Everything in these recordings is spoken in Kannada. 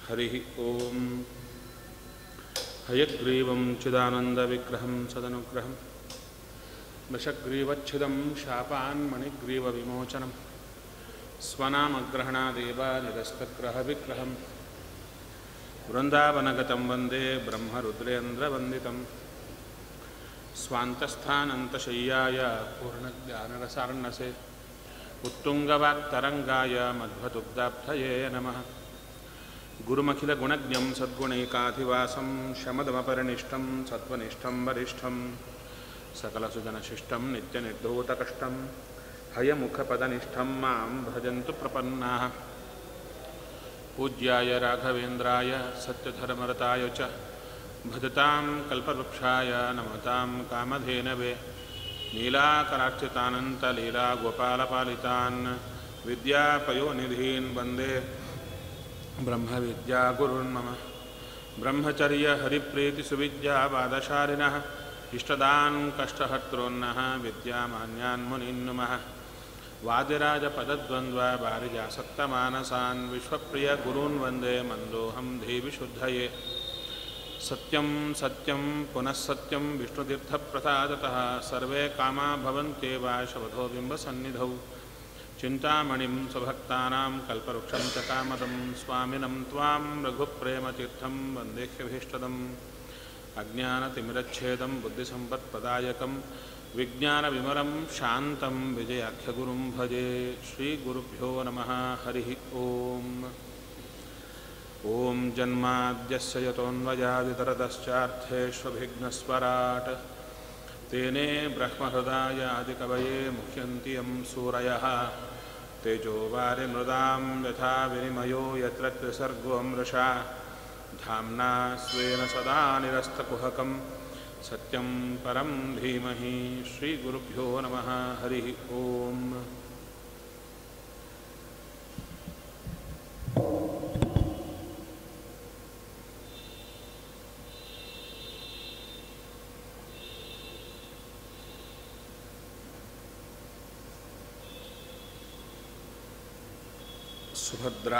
हरिः ॐ हयग्रीवं चिदानन्दविग्रहं सदनुग्रहं दशग्रीवच्छिदं शापान्मणिग्रीवविमोचनं स्वनामग्रहणादेव निरस्तग्रहविग्रहं वृन्दावनगतं वन्दे ब्रह्मरुद्रेन्द्रवन्दितं स्वान्तस्थानन्तशय्याय पूर्णज्ञानरसार्णसे उत्तुङ्गवाक्तरङ्गाय मध्वदुग्धाब्धये नमः गुरुमखिलगुणज्ञं सद्गुणैकाधिवासं शमदमपरिनिष्ठं सत्त्वनिष्ठं वरिष्ठं सकलसुजनशिष्टं नित्यनिर्धूतकष्टं हयमुखपदनिष्ठं मां भजन्तु प्रपन्नाः पूज्याय राघवेन्द्राय सत्यधर्मरताय च भजतां कल्पवृक्षाय नमतां कामधेनवे नीलाकरार्चितानन्तलीलागोपालपालितान् विद्यापयोनिधीन् वन्दे ब्रह्मविद्यागुरुन् मम ब्रह्मचर्यहरिप्रीतिसुविद्यावादशालिनः इष्टदान् कष्टहर्तॄन्नः विद्यामान्यान् मुनीन् नुमः वादिराजपदद्वन्द्वबारिजासक्तमानसान् विश्वप्रियगुरून् वन्दे मन्दोऽहं देवि शुद्धये सत्यं सत्यं पुनः सत्यं विष्णुतीर्थप्रसादतः सर्वे कामा भवन्त्येव शवधो बिम्बसन्निधौ चिन्तामणिं स्वभक्तानां कल्पवृक्षं च कामदं स्वामिनं त्वां रघुप्रेमतीर्थं वन्देह्यभीष्टदम् अज्ञानतिमिरच्छेदं बुद्धिसम्पत्प्रदायकं विज्ञानविमलं शान्तं विजयाख्यगुरुं भजे श्रीगुरुभ्यो नमः हरिः ओम् ॐ जन्माद्यस्य यतोऽन्वयादितरतश्चार्थेष्वभिघ्नस्वराट् तेने ब्रह्महृदायादिकवये मुह्यन्ति यं सूरयः तेजोवारिमृदां यथा विनिमयो यत्र त्रिसर्गो मृषा धाम्ना स्वेन सदा निरस्तकुहकं सत्यं परं धीमहि श्रीगुरुभ्यो नमः हरिः ओम् सुभद्रा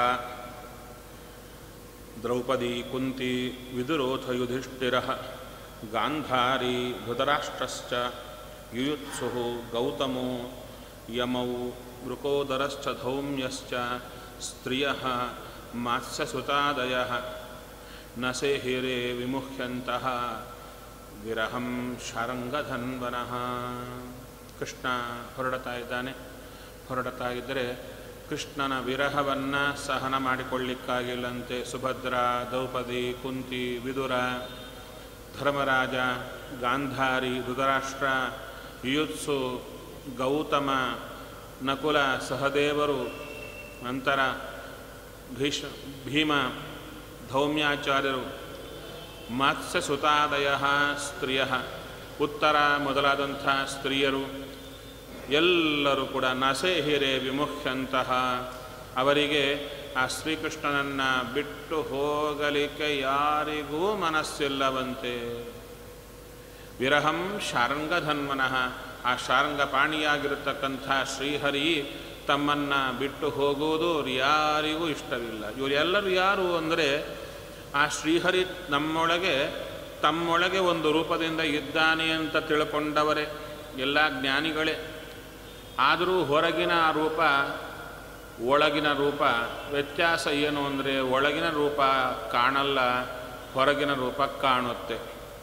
द्रौपदी कुन्ती विदुरोथ युधिष्ठिरः गान्धारी धृतराष्ट्रश्च युयुत्सुः गौतमो यमौ वृकोदरश्च धौम्यश्च स्त्रियः मात्स्यसुतादयः न सेहिरे विमुह्यन्तः ವಿರಹಂ ಶಾರಂಗಧನ್ವನಃ ಕೃಷ್ಣ ಹೊರಡ್ತಾ ಇದ್ದಾನೆ ಹೊರಡ್ತಾ ಇದ್ದರೆ ಕೃಷ್ಣನ ವಿರಹವನ್ನು ಸಹನ ಮಾಡಿಕೊಳ್ಳಿಕ್ಕಾಗಿಲ್ಲಂತೆ ಸುಭದ್ರ ದ್ರೌಪದಿ ಕುಂತಿ ವಿದುರ ಧರ್ಮರಾಜ ಗಾಂಧಾರಿ ಧೃತರಾಷ್ಟ್ರ ಯುಯುತ್ಸು ಗೌತಮ ನಕುಲ ಸಹದೇವರು ನಂತರ ಭೀಷ ಭೀಮ ಧೌಮ್ಯಾಚಾರ್ಯರು ಮತ್ಸ್ಯಸುತಾದಯ ಸ್ತ್ರೀಯ ಉತ್ತರ ಮೊದಲಾದಂಥ ಸ್ತ್ರೀಯರು ಎಲ್ಲರೂ ಕೂಡ ನಸೆ ಹಿರೆ ವಿಮುಖ್ಯಂತಹ ಅವರಿಗೆ ಆ ಶ್ರೀಕೃಷ್ಣನನ್ನು ಬಿಟ್ಟು ಹೋಗಲಿಕ್ಕೆ ಯಾರಿಗೂ ಮನಸ್ಸಿಲ್ಲವಂತೆ ವಿರಹಂ ಶಾರಂಗಧನ್ವನಃ ಆ ಶಾರಂಗಪಾಣಿಯಾಗಿರತಕ್ಕಂಥ ಶ್ರೀಹರಿ ತಮ್ಮನ್ನು ಬಿಟ್ಟು ಹೋಗುವುದು ಯಾರಿಗೂ ಇಷ್ಟವಿಲ್ಲ ಇವರೆಲ್ಲರೂ ಯಾರು ಅಂದರೆ ಆ ಶ್ರೀಹರಿ ನಮ್ಮೊಳಗೆ ತಮ್ಮೊಳಗೆ ಒಂದು ರೂಪದಿಂದ ಇದ್ದಾನೆ ಅಂತ ತಿಳ್ಕೊಂಡವರೇ ಎಲ್ಲ ಜ್ಞಾನಿಗಳೇ ಆದರೂ ಹೊರಗಿನ ರೂಪ ಒಳಗಿನ ರೂಪ ವ್ಯತ್ಯಾಸ ಏನು ಅಂದರೆ ಒಳಗಿನ ರೂಪ ಕಾಣಲ್ಲ ಹೊರಗಿನ ರೂಪ ಕಾಣುತ್ತೆ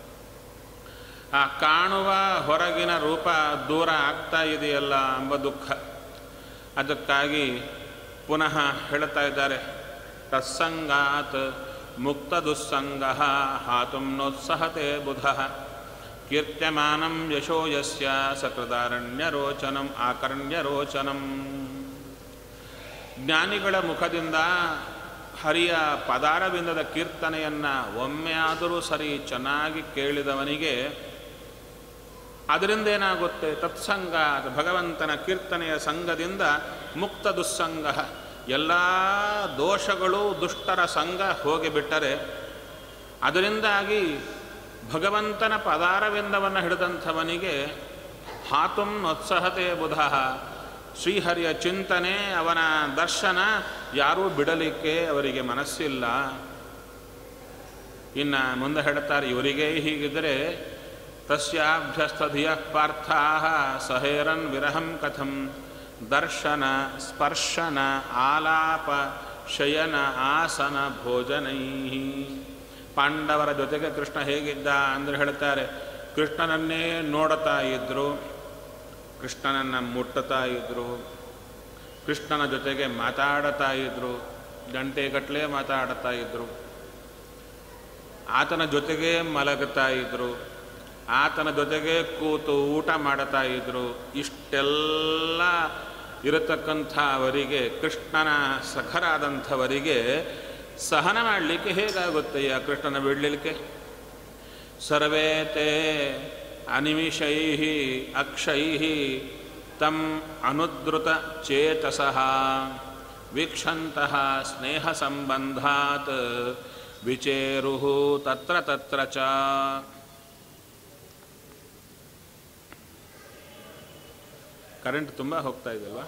ಆ ಕಾಣುವ ಹೊರಗಿನ ರೂಪ ದೂರ ಆಗ್ತಾ ಇದೆಯಲ್ಲ ಎಂಬ ದುಃಖ ಅದಕ್ಕಾಗಿ ಪುನಃ ಹೇಳ್ತಾ ಇದ್ದಾರೆ ತತ್ಸಂಗಾತ್ ಮುಕ್ತ ದುಸ್ಸಂಗ ಹಾತುಂ ನೋತ್ಸಹತೆ ಬುಧ ಕೀರ್ತ್ಯಮಾನಂ ಯಶೋ ಯಸ್ಯ ಸಕೃದಾರಣ್ಯರೋಚನಂ ಆಕರ್ಣ್ಯರೋಚನಂ ಜ್ಞಾನಿಗಳ ಮುಖದಿಂದ ಹರಿಯ ಪದಾರವಿಂದದ ಕೀರ್ತನೆಯನ್ನು ಒಮ್ಮೆ ಆದರೂ ಸರಿ ಚೆನ್ನಾಗಿ ಕೇಳಿದವನಿಗೆ ಅದರಿಂದ ಏನಾಗುತ್ತೆ ತತ್ಸಂಗ ಭಗವಂತನ ಕೀರ್ತನೆಯ ಸಂಘದಿಂದ ಮುಕ್ತ ದುಸ್ಸಂಗ ಎಲ್ಲ ದೋಷಗಳು ದುಷ್ಟರ ಸಂಘ ಹೋಗಿಬಿಟ್ಟರೆ ಅದರಿಂದಾಗಿ ಭಗವಂತನ ಪದಾರವಿಂದವನ್ನು ಹಿಡಿದಂಥವನಿಗೆ ಹಾತುಂ ನೋತ್ಸಹತೆ ಬುಧ ಶ್ರೀಹರಿಯ ಚಿಂತನೆ ಅವನ ದರ್ಶನ ಯಾರೂ ಬಿಡಲಿಕ್ಕೆ ಅವರಿಗೆ ಮನಸ್ಸಿಲ್ಲ ಇನ್ನು ಮುಂದೆ ಹೇಳ್ತಾರೆ ಇವರಿಗೆ ಹೀಗಿದ್ದರೆ ತಸ್ಯಾಭ್ಯಸ್ತಧಿಯ ಪಾರ್ಥಾ ಸಹೇರನ್ ವಿರಹಂ ಕಥಂ ದರ್ಶನ ಸ್ಪರ್ಶನ ಆಲಾಪ ಶಯನ ಆಸನ ಭೋಜನೈ ಪಾಂಡವರ ಜೊತೆಗೆ ಕೃಷ್ಣ ಹೇಗಿದ್ದ ಅಂದರೆ ಹೇಳ್ತಾರೆ ಕೃಷ್ಣನನ್ನೇ ನೋಡುತ್ತಾ ಇದ್ದರು ಕೃಷ್ಣನನ್ನು ಮುಟ್ಟುತ್ತಾ ಇದ್ದರು ಕೃಷ್ಣನ ಜೊತೆಗೆ ಮಾತಾಡುತ್ತಾ ಇದ್ದರು ಗಂಟೆಗಟ್ಟಲೆ ಮಾತಾಡುತ್ತಾ ಇದ್ದರು ಆತನ ಜೊತೆಗೆ ಮಲಗುತ್ತಾ ಇದ್ದರು ಆತನ ಜೊತೆಗೆ ಕೂತು ಊಟ ಮಾಡುತ್ತಾ ಇದ್ದರು ಇಷ್ಟೆಲ್ಲ ಇರತಕ್ಕಂಥ ಅವರಿಗೆ ಕೃಷ್ಣನ ಸಖರಾದಂಥವರಿಗೆ ಸಹನ ಮಾಡಲಿಕ್ಕೆ ಹೇಗಾಗುತ್ತೆ ಆ ಕೃಷ್ಣನ ಬಿಡಲಿಕ್ಕೆ ಸರ್ವೇ ತೇ ಅನಿಮಿಷೈ ಅಕ್ಷೈ ತಂ ಅನುದ್ರುತ ಚೇತಸಃ ವೀಕ್ಷಂತಹ ಸ್ನೇಹ ಸಂಬಂಧಾತ್ ವಿಚೇರು ತತ್ರ ತತ್ರ ಚ ಕರೆಂಟ್ ತುಂಬ ಹೋಗ್ತಾ ಇದೆಯಲ್ವಾ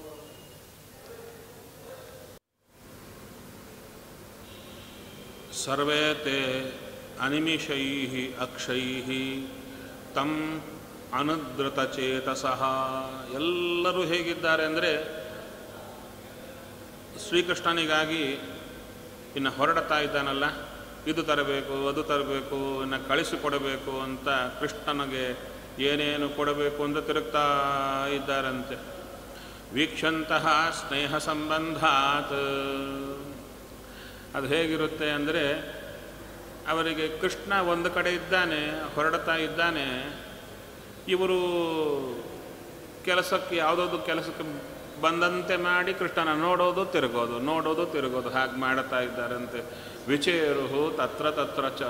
ಸರ್ವೇ ತೇ ಅನಿಮಿಷೈ ಅಕ್ಷೈ ತಂ ಅನುದ್ರತಚೇತಸಃ ಎಲ್ಲರೂ ಹೇಗಿದ್ದಾರೆ ಅಂದರೆ ಶ್ರೀಕೃಷ್ಣನಿಗಾಗಿ ಇನ್ನು ಹೊರಡ್ತಾ ಇದ್ದಾನಲ್ಲ ಇದು ತರಬೇಕು ಅದು ತರಬೇಕು ಇನ್ನು ಕಳಿಸಿಕೊಡಬೇಕು ಅಂತ ಕೃಷ್ಣನಿಗೆ ಏನೇನು ಕೊಡಬೇಕು ಅಂತ ತಿರುಗ್ತಾ ಇದ್ದಾರಂತೆ ವೀಕ್ಷಂತಹ ಸ್ನೇಹ ಸಂಬಂಧಾತ್ ಅದು ಹೇಗಿರುತ್ತೆ ಅಂದರೆ ಅವರಿಗೆ ಕೃಷ್ಣ ಒಂದು ಕಡೆ ಇದ್ದಾನೆ ಹೊರಡ್ತಾ ಇದ್ದಾನೆ ಇವರು ಕೆಲಸಕ್ಕೆ ಯಾವುದಾದ್ರು ಕೆಲಸಕ್ಕೆ ಬಂದಂತೆ ಮಾಡಿ ಕೃಷ್ಣನ ನೋಡೋದು ತಿರುಗೋದು ನೋಡೋದು ತಿರುಗೋದು ಹಾಗೆ ಮಾಡುತ್ತಾ ಇದ್ದಾರಂತೆ ವಿಚೇರು ತತ್ರ ತತ್ರ ಚ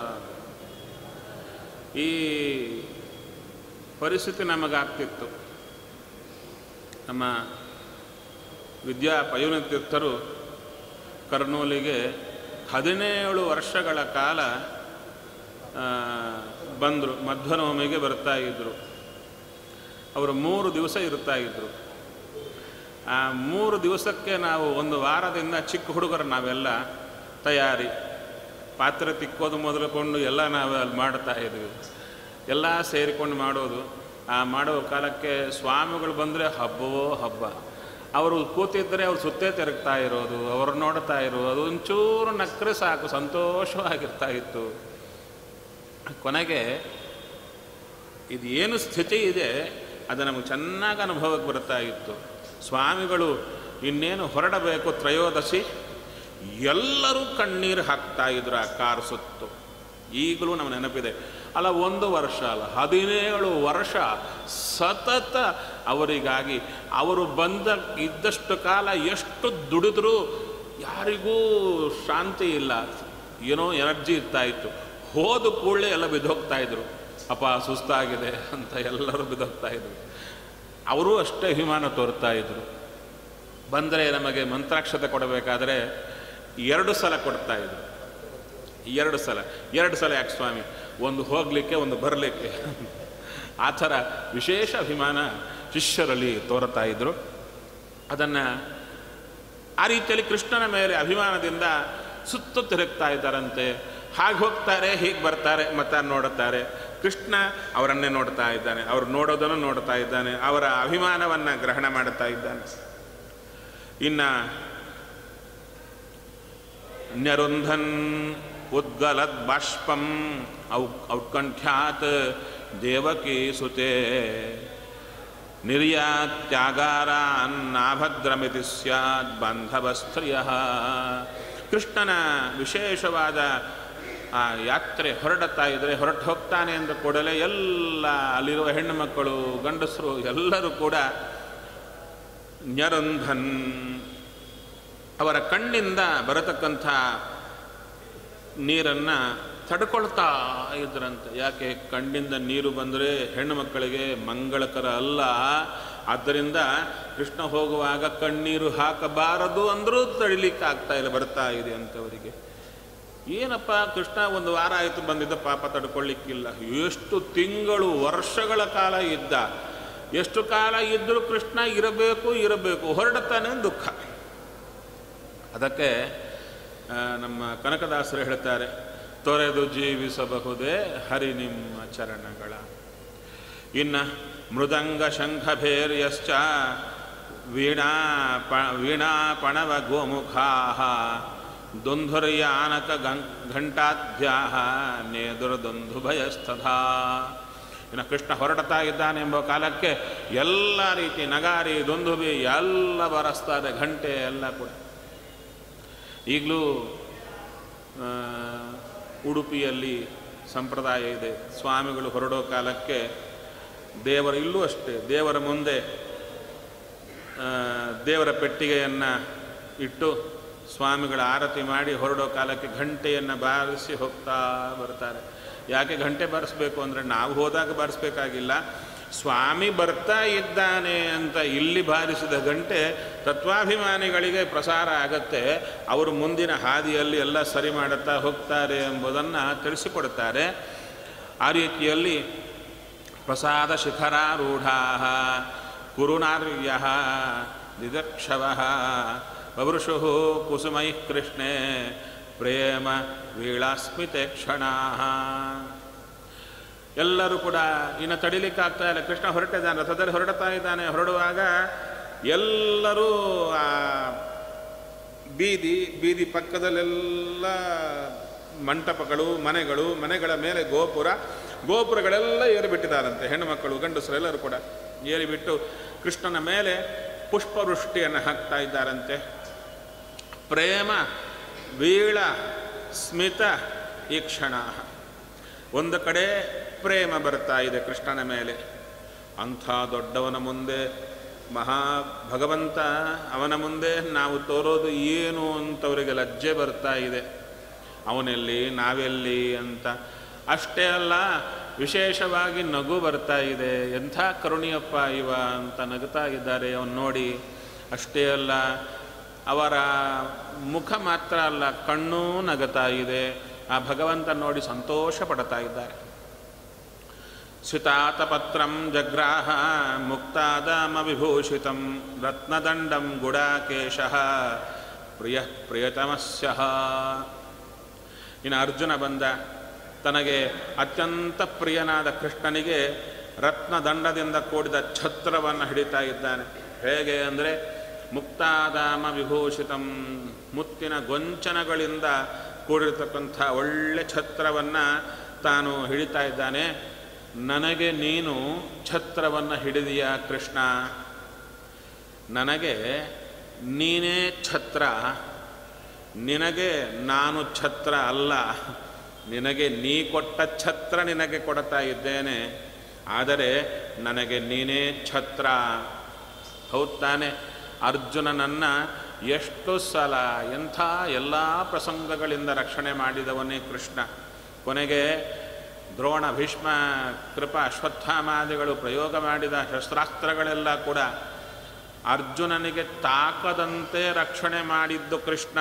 ಈ ಪರಿಸ್ಥಿತಿ ನಮಗಾಗ್ತಿತ್ತು ನಮ್ಮ ವಿದ್ಯಾ ಪಯೋನಿತೀರ್ಥರು ಕರ್ನೂಲಿಗೆ ಹದಿನೇಳು ವರ್ಷಗಳ ಕಾಲ ಬಂದರು ಮಧ್ವನವಮಿಗೆ ಬರ್ತಾ ಇದ್ದರು ಅವರು ಮೂರು ದಿವಸ ಇರ್ತಾ ಇದ್ದರು ಆ ಮೂರು ದಿವಸಕ್ಕೆ ನಾವು ಒಂದು ವಾರದಿಂದ ಚಿಕ್ಕ ಹುಡುಗರು ನಾವೆಲ್ಲ ತಯಾರಿ ಪಾತ್ರೆ ತಿಕ್ಕೋದು ಮೊದಲುಕೊಂಡು ಎಲ್ಲ ನಾವು ಅಲ್ಲಿ ಮಾಡ್ತಾ ಇದ್ವಿ ಎಲ್ಲ ಸೇರಿಕೊಂಡು ಮಾಡೋದು ಆ ಮಾಡೋ ಕಾಲಕ್ಕೆ ಸ್ವಾಮಿಗಳು ಬಂದರೆ ಹಬ್ಬವೋ ಹಬ್ಬ ಅವರು ಕೂತಿದ್ದರೆ ಅವ್ರು ಸುತ್ತೇ ತಿರುಗ್ತಾ ಇರೋದು ಅವ್ರು ನೋಡ್ತಾ ಇರೋದು ಒಂಚೂರು ನಕ್ಕರೆ ಸಾಕು ಸಂತೋಷವಾಗಿರ್ತಾ ಇತ್ತು ಕೊನೆಗೆ ಇದು ಏನು ಸ್ಥಿತಿ ಇದೆ ಅದು ನಮಗೆ ಚೆನ್ನಾಗಿ ಅನುಭವಕ್ಕೆ ಬರ್ತಾ ಇತ್ತು ಸ್ವಾಮಿಗಳು ಇನ್ನೇನು ಹೊರಡಬೇಕು ತ್ರಯೋದಶಿ ಎಲ್ಲರೂ ಕಣ್ಣೀರು ಹಾಕ್ತಾ ಇದ್ರು ಆ ಕಾರ್ ಸುತ್ತು ಈಗಲೂ ನಮ್ಮ ನೆನಪಿದೆ ಅಲ್ಲ ಒಂದು ವರ್ಷ ಅಲ್ಲ ಹದಿನೇಳು ವರ್ಷ ಸತತ ಅವರಿಗಾಗಿ ಅವರು ಬಂದ ಇದ್ದಷ್ಟು ಕಾಲ ಎಷ್ಟು ದುಡಿದ್ರೂ ಯಾರಿಗೂ ಶಾಂತಿ ಇಲ್ಲ ಏನೋ ಎನರ್ಜಿ ಇರ್ತಾ ಇತ್ತು ಹೋದ ಕೂಡಲೇ ಎಲ್ಲ ಬಿದ್ದೋಗ್ತಾ ಇದ್ರು ಅಪ್ಪ ಸುಸ್ತಾಗಿದೆ ಅಂತ ಎಲ್ಲರೂ ಬಿದ್ದೋಗ್ತಾ ಇದ್ರು ಅವರೂ ಅಷ್ಟೇ ಅಭಿಮಾನ ತೋರ್ತಾ ಇದ್ರು ಬಂದರೆ ನಮಗೆ ಮಂತ್ರಾಕ್ಷತೆ ಕೊಡಬೇಕಾದ್ರೆ ಎರಡು ಸಲ ಕೊಡ್ತಾ ಇದ್ರು ಎರಡು ಸಲ ಎರಡು ಸಲ ಯಾಕೆ ಸ್ವಾಮಿ ಒಂದು ಹೋಗಲಿಕ್ಕೆ ಒಂದು ಬರಲಿಕ್ಕೆ ಆ ಥರ ವಿಶೇಷ ಅಭಿಮಾನ ಶಿಷ್ಯರಲ್ಲಿ ತೋರ್ತಾ ಇದ್ರು ಅದನ್ನು ಆ ರೀತಿಯಲ್ಲಿ ಕೃಷ್ಣನ ಮೇಲೆ ಅಭಿಮಾನದಿಂದ ಸುತ್ತು ತಿರುಗ್ತಾ ಇದ್ದಾರಂತೆ ಹಾಗೆ ಹೋಗ್ತಾರೆ ಹೀಗೆ ಬರ್ತಾರೆ ಮತ್ತೆ ನೋಡುತ್ತಾರೆ ಕೃಷ್ಣ ಅವರನ್ನೇ ನೋಡ್ತಾ ಇದ್ದಾನೆ ಅವ್ರು ನೋಡೋದನ್ನು ನೋಡ್ತಾ ಇದ್ದಾನೆ ಅವರ ಅಭಿಮಾನವನ್ನು ಗ್ರಹಣ ಮಾಡುತ್ತಾ ಇದ್ದಾನೆ ಇನ್ನು ನ್ಯರುಂಧನ್ ಉದ್ಗಲದ್ ಬಾಷ್ಪಂ ಔ ಔತ್ಕಂಠ್ಯಾತ್ ದೇವಕಿ ಸುತೆ ನಿರ್ಯಾತ್ಯಾಗಾರಾನ್ನಾಭದ್ರಮಿತಿ ಸ್ಯಾತ್ ಬಾಂಧವಸ್ತ್ರಿಯ ಕೃಷ್ಣನ ವಿಶೇಷವಾದ ಆ ಯಾತ್ರೆ ಹೊರಡುತ್ತಾ ಇದ್ದರೆ ಹೊರಟು ಹೋಗ್ತಾನೆ ಅಂದ ಕೂಡಲೇ ಎಲ್ಲ ಅಲ್ಲಿರುವ ಹೆಣ್ಣು ಮಕ್ಕಳು ಗಂಡಸರು ಎಲ್ಲರೂ ಕೂಡ ನ್ಯರಂಧನ್ ಅವರ ಕಣ್ಣಿಂದ ಬರತಕ್ಕಂಥ ನೀರನ್ನು ತಡ್ಕೊಳ್ತಾ ಇದ್ರಂತೆ ಯಾಕೆ ಕಣ್ಣಿಂದ ನೀರು ಬಂದರೆ ಹೆಣ್ಣು ಮಕ್ಕಳಿಗೆ ಮಂಗಳಕರ ಅಲ್ಲ ಆದ್ದರಿಂದ ಕೃಷ್ಣ ಹೋಗುವಾಗ ಕಣ್ಣೀರು ಹಾಕಬಾರದು ಅಂದರೂ ತಡಿಲಿಕ್ಕೆ ಆಗ್ತಾ ಇಲ್ಲ ಬರ್ತಾ ಇದೆ ಅಂತವರಿಗೆ ಏನಪ್ಪ ಕೃಷ್ಣ ಒಂದು ವಾರ ಆಯಿತು ಬಂದಿದ್ದ ಪಾಪ ತಡ್ಕೊಳ್ಳಿಕ್ಕಿಲ್ಲ ಎಷ್ಟು ತಿಂಗಳು ವರ್ಷಗಳ ಕಾಲ ಇದ್ದ ಎಷ್ಟು ಕಾಲ ಇದ್ದರೂ ಕೃಷ್ಣ ಇರಬೇಕು ಇರಬೇಕು ಹೊರಡುತ್ತಾನೆ ದುಃಖ ಅದಕ್ಕೆ ನಮ್ಮ ಕನಕದಾಸರು ಹೇಳ್ತಾರೆ ತೊರೆದು ಜೀವಿಸಬಹುದೇ ಹರಿ ನಿಮ್ಮ ಚರಣಗಳ ಇನ್ನು ಮೃದಂಗ ಶಂಖಭೇರ್ಯಶ್ಚ ವೀಣಾ ಪ ವೀಣಾ ಪಣವ ಗೋಮುಖಾ ದುಂಧುರ್ಯಾನಕ ಗಂ ಘಂಟಾದ್ಯಾ ನೇದುರ್ದುಂದುಭಯಸ್ತಥಾ ಇನ್ನು ಕೃಷ್ಣ ಹೊರಡ್ತಾ ಇದ್ದಾನೆ ಎಂಬ ಕಾಲಕ್ಕೆ ಎಲ್ಲ ರೀತಿ ನಗಾರಿ ದುಂದುಬಿ ಎಲ್ಲ ಬರಸ್ತಾರೆ ಘಂಟೆ ಎಲ್ಲ ಕೂಡ ಈಗಲೂ ಆ, ಉಡುಪಿಯಲ್ಲಿ ಸಂಪ್ರದಾಯ ಇದೆ ಸ್ವಾಮಿಗಳು ಹೊರಡೋ ಕಾಲಕ್ಕೆ ದೇವರ ಇಲ್ಲೂ ಅಷ್ಟೇ ದೇವರ ಮುಂದೆ ಆ, ದೇವರ ಪೆಟ್ಟಿಗೆಯನ್ನು ಇಟ್ಟು ಸ್ವಾಮಿಗಳ ಆರತಿ ಮಾಡಿ ಹೊರಡೋ ಕಾಲಕ್ಕೆ ಘಂಟೆಯನ್ನು ಬಾರಿಸಿ ಹೋಗ್ತಾ ಬರ್ತಾರೆ ಯಾಕೆ ಗಂಟೆ ಬಾರಿಸ್ಬೇಕು ಅಂದರೆ ನಾವು ಹೋದಾಗ ಬಾರಿಸ್ಬೇಕಾಗಿಲ್ಲ ಸ್ವಾಮಿ ಬರ್ತಾ ಇದ್ದಾನೆ ಅಂತ ಇಲ್ಲಿ ಬಾರಿಸಿದ ಗಂಟೆ ತತ್ವಾಭಿಮಾನಿಗಳಿಗೆ ಪ್ರಸಾರ ಆಗತ್ತೆ ಅವರು ಮುಂದಿನ ಹಾದಿಯಲ್ಲಿ ಎಲ್ಲ ಸರಿ ಮಾಡುತ್ತಾ ಹೋಗ್ತಾರೆ ಎಂಬುದನ್ನು ತಿಳಿಸಿಕೊಡ್ತಾರೆ ಆ ರೀತಿಯಲ್ಲಿ ಪ್ರಸಾದ ಶಿಖರಾರೂಢಾ ಕುರುನಾರ್ಯ ದಿದಕ್ಷವ ಬವೃಷು ಕುಸುಮೈ ಕೃಷ್ಣೇ ಪ್ರೇಮ ವೀಳಾಸ್ಮಿತೆ ಕ್ಷಣಾ ಎಲ್ಲರೂ ಕೂಡ ಇನ್ನು ತಡಿಲಿಕ್ಕಾಗ್ತಾ ಇಲ್ಲ ಕೃಷ್ಣ ಹೊರಟಿದ್ದಾನೆ ರಥದಲ್ಲಿ ಹೊರಡ್ತಾ ಇದ್ದಾನೆ ಹೊರಡುವಾಗ ಎಲ್ಲರೂ ಆ ಬೀದಿ ಬೀದಿ ಪಕ್ಕದಲ್ಲೆಲ್ಲ ಮಂಟಪಗಳು ಮನೆಗಳು ಮನೆಗಳ ಮೇಲೆ ಗೋಪುರ ಗೋಪುರಗಳೆಲ್ಲ ಏರಿಬಿಟ್ಟಿದ್ದಾರಂತೆ ಹೆಣ್ಣು ಮಕ್ಕಳು ಗಂಡಸರೆಲ್ಲರೂ ಕೂಡ ಏರಿಬಿಟ್ಟು ಕೃಷ್ಣನ ಮೇಲೆ ಪುಷ್ಪವೃಷ್ಟಿಯನ್ನು ಹಾಕ್ತಾ ಇದ್ದಾರಂತೆ ಪ್ರೇಮ ವೀಳ ಸ್ಮಿತ ಈ ಕ್ಷಣ ಒಂದು ಕಡೆ ಪ್ರೇಮ ಬರ್ತಾ ಇದೆ ಕೃಷ್ಣನ ಮೇಲೆ ಅಂಥ ದೊಡ್ಡವನ ಮುಂದೆ ಮಹಾ ಭಗವಂತ ಅವನ ಮುಂದೆ ನಾವು ತೋರೋದು ಏನು ಅಂತವರಿಗೆ ಲಜ್ಜೆ ಬರ್ತಾ ಇದೆ ಅವನೆಲ್ಲಿ ನಾವೆಲ್ಲಿ ಅಂತ ಅಷ್ಟೇ ಅಲ್ಲ ವಿಶೇಷವಾಗಿ ನಗು ಬರ್ತಾ ಇದೆ ಎಂಥ ಕರುಣಿಯಪ್ಪ ಇವ ಅಂತ ನಗುತ್ತಾ ಇದ್ದಾರೆ ಅವನು ನೋಡಿ ಅಷ್ಟೇ ಅಲ್ಲ ಅವರ ಮುಖ ಮಾತ್ರ ಅಲ್ಲ ಕಣ್ಣೂ ನಗುತ್ತಾ ಇದೆ ಆ ಭಗವಂತ ನೋಡಿ ಸಂತೋಷ ಪಡ್ತಾ ಇದ್ದಾರೆ ಸ್ವಿತಾತಪತ್ರಂ ಜಗ್ರಾಹ ಮುಕ್ತಾದಾಮ ವಿಭೂಷಿತಂ ರತ್ನದಂಡಂ ಗುಡಾಕೇಶ ಪ್ರಿಯ ಪ್ರಿಯತಮಸ್ಯ ಇನ್ನು ಅರ್ಜುನ ಬಂದ ತನಗೆ ಅತ್ಯಂತ ಪ್ರಿಯನಾದ ಕೃಷ್ಣನಿಗೆ ರತ್ನದಂಡದಿಂದ ಕೂಡಿದ ಛತ್ರವನ್ನು ಹಿಡಿತಾ ಇದ್ದಾನೆ ಹೇಗೆ ಅಂದರೆ ಮುಕ್ತಾದಾಮ ವಿಭೂಷಿತಂ ಮುತ್ತಿನ ಗೊಂಚನಗಳಿಂದ ಕೂಡಿರತಕ್ಕಂಥ ಒಳ್ಳೆ ಛತ್ರವನ್ನು ತಾನು ಹಿಡಿತಾ ಇದ್ದಾನೆ ನನಗೆ ನೀನು ಛತ್ರವನ್ನು ಹಿಡಿದೀಯ ಕೃಷ್ಣ ನನಗೆ ನೀನೇ ಛತ್ರ ನಿನಗೆ ನಾನು ಛತ್ರ ಅಲ್ಲ ನಿನಗೆ ನೀ ಕೊಟ್ಟ ಛತ್ರ ನಿನಗೆ ಕೊಡ್ತಾ ಇದ್ದೇನೆ ಆದರೆ ನನಗೆ ನೀನೇ ಛತ್ರ ಹೌದು ತಾನೆ ಅರ್ಜುನನನ್ನು ಎಷ್ಟು ಸಲ ಎಂಥ ಎಲ್ಲ ಪ್ರಸಂಗಗಳಿಂದ ರಕ್ಷಣೆ ಮಾಡಿದವನೇ ಕೃಷ್ಣ ಕೊನೆಗೆ ದ್ರೋಣ ಭೀಷ್ಮ ಕೃಪ ಅಶ್ವತ್ಥಾಮಾದಿಗಳು ಪ್ರಯೋಗ ಮಾಡಿದ ಶಸ್ತ್ರಾಸ್ತ್ರಗಳೆಲ್ಲ ಕೂಡ ಅರ್ಜುನನಿಗೆ ತಾಕದಂತೆ ರಕ್ಷಣೆ ಮಾಡಿದ್ದು ಕೃಷ್ಣ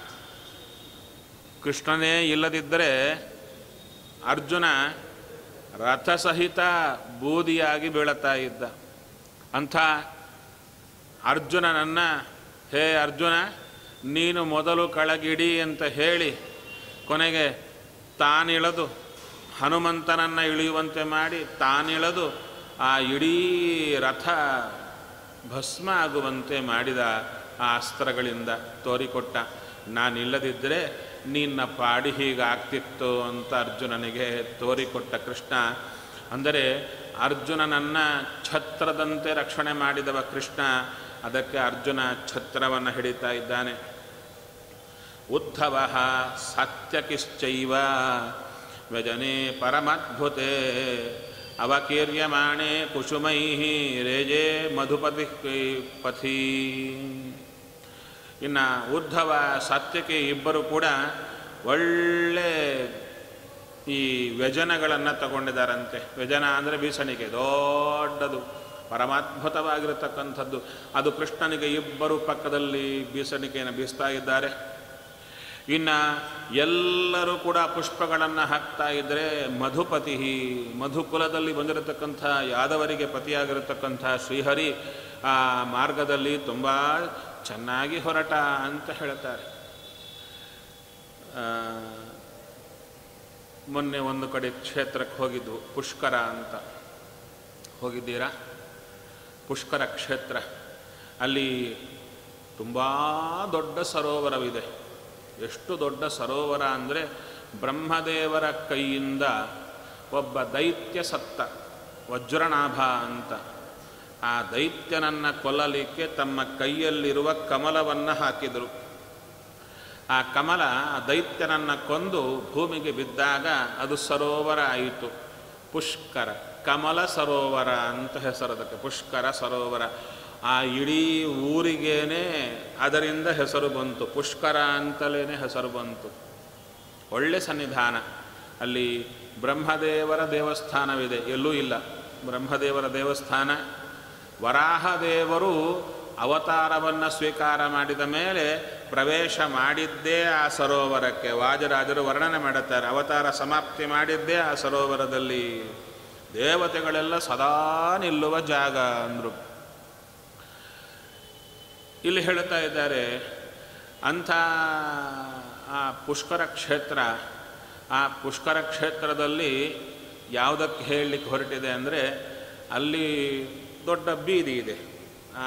ಕೃಷ್ಣನೇ ಇಲ್ಲದಿದ್ದರೆ ಅರ್ಜುನ ರಥಸಹಿತ ಬೂದಿಯಾಗಿ ಬೀಳುತ್ತಾ ಇದ್ದ ಅಂಥ ಅರ್ಜುನನನ್ನು ಹೇ ಅರ್ಜುನ ನೀನು ಮೊದಲು ಕೆಳಗಿಡಿ ಅಂತ ಹೇಳಿ ಕೊನೆಗೆ ತಾನಿಳದು ಹನುಮಂತನನ್ನು ಇಳಿಯುವಂತೆ ಮಾಡಿ ತಾನಿಳದು ಆ ಇಡೀ ರಥ ಭಸ್ಮ ಆಗುವಂತೆ ಮಾಡಿದ ಆ ಅಸ್ತ್ರಗಳಿಂದ ತೋರಿಕೊಟ್ಟ ನಾನಿಲ್ಲದಿದ್ದರೆ ನಿನ್ನ ಪಾಡಿ ಹೀಗಾಗ್ತಿತ್ತು ಅಂತ ಅರ್ಜುನನಿಗೆ ತೋರಿಕೊಟ್ಟ ಕೃಷ್ಣ ಅಂದರೆ ಅರ್ಜುನನನ್ನು ಛತ್ರದಂತೆ ರಕ್ಷಣೆ ಮಾಡಿದವ ಕೃಷ್ಣ ಅದಕ್ಕೆ ಅರ್ಜುನ ಛತ್ರವನ್ನು ಹಿಡಿತಾ ಇದ್ದಾನೆ ಉದ್ಧವ ಸಾತ್ಯಕಿಶ್ಚೈವ ವ್ಯಜನೆ ಪರಮದ್ಭುತೆ ಅವಕೀರ್ಯಮಾಣೆ ಕುಸುಮೈ ರೇಜೆ ಮಧುಪತಿ ಪಥಿ ಇನ್ನು ಉದ್ಧವ ಸಾತ್ಯಕಿ ಇಬ್ಬರು ಕೂಡ ಒಳ್ಳೆ ಈ ವ್ಯಜನಗಳನ್ನು ತಗೊಂಡಿದ್ದಾರಂತೆ ವ್ಯಜನ ಅಂದರೆ ಬೀಸಣಿಗೆ ದೊಡ್ಡದು ಪರಮಾದ್ಭುತವಾಗಿರತಕ್ಕಂಥದ್ದು ಅದು ಕೃಷ್ಣನಿಗೆ ಇಬ್ಬರು ಪಕ್ಕದಲ್ಲಿ ಬೀಸಣಿಕೆಯನ್ನು ಬೀಸ್ತಾ ಇದ್ದಾರೆ ಇನ್ನು ಎಲ್ಲರೂ ಕೂಡ ಪುಷ್ಪಗಳನ್ನು ಹಾಕ್ತಾ ಇದ್ದರೆ ಮಧುಪತಿ ಮಧುಕುಲದಲ್ಲಿ ಬಂದಿರತಕ್ಕಂಥ ಯಾದವರಿಗೆ ಪತಿಯಾಗಿರತಕ್ಕಂಥ ಶ್ರೀಹರಿ ಆ ಮಾರ್ಗದಲ್ಲಿ ತುಂಬ ಚೆನ್ನಾಗಿ ಹೊರಟ ಅಂತ ಹೇಳ್ತಾರೆ ಆ, ಮೊನ್ನೆ ಒಂದು ಕಡೆ ಕ್ಷೇತ್ರಕ್ಕೆ ಹೋಗಿದ್ವು ಪುಷ್ಕರ ಅಂತ ಹೋಗಿದ್ದೀರಾ ಪುಷ್ಕರ ಕ್ಷೇತ್ರ ಅಲ್ಲಿ ತುಂಬ ದೊಡ್ಡ ಸರೋವರವಿದೆ ಎಷ್ಟು ದೊಡ್ಡ ಸರೋವರ ಅಂದರೆ ಬ್ರಹ್ಮದೇವರ ಕೈಯಿಂದ ಒಬ್ಬ ದೈತ್ಯ ಸತ್ತ ವಜ್ರನಾಭ ಅಂತ ಆ ದೈತ್ಯನನ್ನು ಕೊಲ್ಲಲಿಕ್ಕೆ ತಮ್ಮ ಕೈಯಲ್ಲಿರುವ ಕಮಲವನ್ನು ಹಾಕಿದರು ಆ ಕಮಲ ಆ ದೈತ್ಯನನ್ನು ಕೊಂದು ಭೂಮಿಗೆ ಬಿದ್ದಾಗ ಅದು ಸರೋವರ ಆಯಿತು ಪುಷ್ಕರ ಕಮಲ ಸರೋವರ ಅಂತ ಹೆಸರು ಅದಕ್ಕೆ ಪುಷ್ಕರ ಸರೋವರ ಆ ಇಡೀ ಊರಿಗೇನೆ ಅದರಿಂದ ಹೆಸರು ಬಂತು ಪುಷ್ಕರ ಅಂತಲೇ ಹೆಸರು ಬಂತು ಒಳ್ಳೆ ಸನ್ನಿಧಾನ ಅಲ್ಲಿ ಬ್ರಹ್ಮದೇವರ ದೇವಸ್ಥಾನವಿದೆ ಎಲ್ಲೂ ಇಲ್ಲ ಬ್ರಹ್ಮದೇವರ ದೇವಸ್ಥಾನ ವರಾಹದೇವರು ಅವತಾರವನ್ನು ಸ್ವೀಕಾರ ಮಾಡಿದ ಮೇಲೆ ಪ್ರವೇಶ ಮಾಡಿದ್ದೇ ಆ ಸರೋವರಕ್ಕೆ ವಾಜರಾಜರು ವರ್ಣನೆ ಮಾಡುತ್ತಾರೆ ಅವತಾರ ಸಮಾಪ್ತಿ ಮಾಡಿದ್ದೇ ಆ ಸರೋವರದಲ್ಲಿ ದೇವತೆಗಳೆಲ್ಲ ಸದಾ ನಿಲ್ಲುವ ಜಾಗ ಅಂದರು ಇಲ್ಲಿ ಹೇಳ್ತಾ ಇದ್ದಾರೆ ಅಂಥ ಆ ಪುಷ್ಕರ ಕ್ಷೇತ್ರ ಆ ಪುಷ್ಕರ ಕ್ಷೇತ್ರದಲ್ಲಿ ಯಾವುದಕ್ಕೆ ಹೇಳಲಿಕ್ಕೆ ಹೊರಟಿದೆ ಅಂದರೆ ಅಲ್ಲಿ ದೊಡ್ಡ ಬೀದಿ ಇದೆ ಆ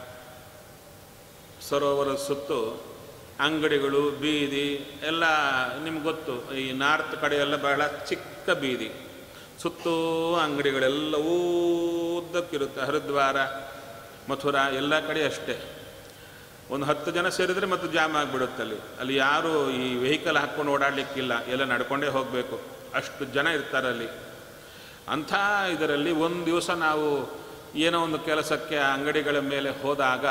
ಸರೋವರದ ಸುತ್ತು ಅಂಗಡಿಗಳು ಬೀದಿ ಎಲ್ಲ ನಿಮ್ಗೆ ಗೊತ್ತು ಈ ನಾರ್ತ್ ಕಡೆ ಎಲ್ಲ ಬಹಳ ಚಿಕ್ಕ ಬೀದಿ ಸುತ್ತೂ ಅಂಗಡಿಗಳೆಲ್ಲ ಉದ್ದಕ್ಕಿರುತ್ತೆ ಹರಿದ್ವಾರ ಮಥುರಾ ಎಲ್ಲ ಕಡೆ ಅಷ್ಟೇ ಒಂದು ಹತ್ತು ಜನ ಸೇರಿದರೆ ಮತ್ತು ಜಾಮ್ ಆಗಿಬಿಡುತ್ತೆ ಅಲ್ಲಿ ಅಲ್ಲಿ ಯಾರು ಈ ವೆಹಿಕಲ್ ಹಾಕ್ಕೊಂಡು ಓಡಾಡಲಿಕ್ಕಿಲ್ಲ ಎಲ್ಲ ನಡ್ಕೊಂಡೇ ಹೋಗಬೇಕು ಅಷ್ಟು ಜನ ಇರ್ತಾರೆ ಅಲ್ಲಿ ಅಂಥ ಇದರಲ್ಲಿ ಒಂದು ದಿವಸ ನಾವು ಏನೋ ಒಂದು ಕೆಲಸಕ್ಕೆ ಆ ಅಂಗಡಿಗಳ ಮೇಲೆ ಹೋದಾಗ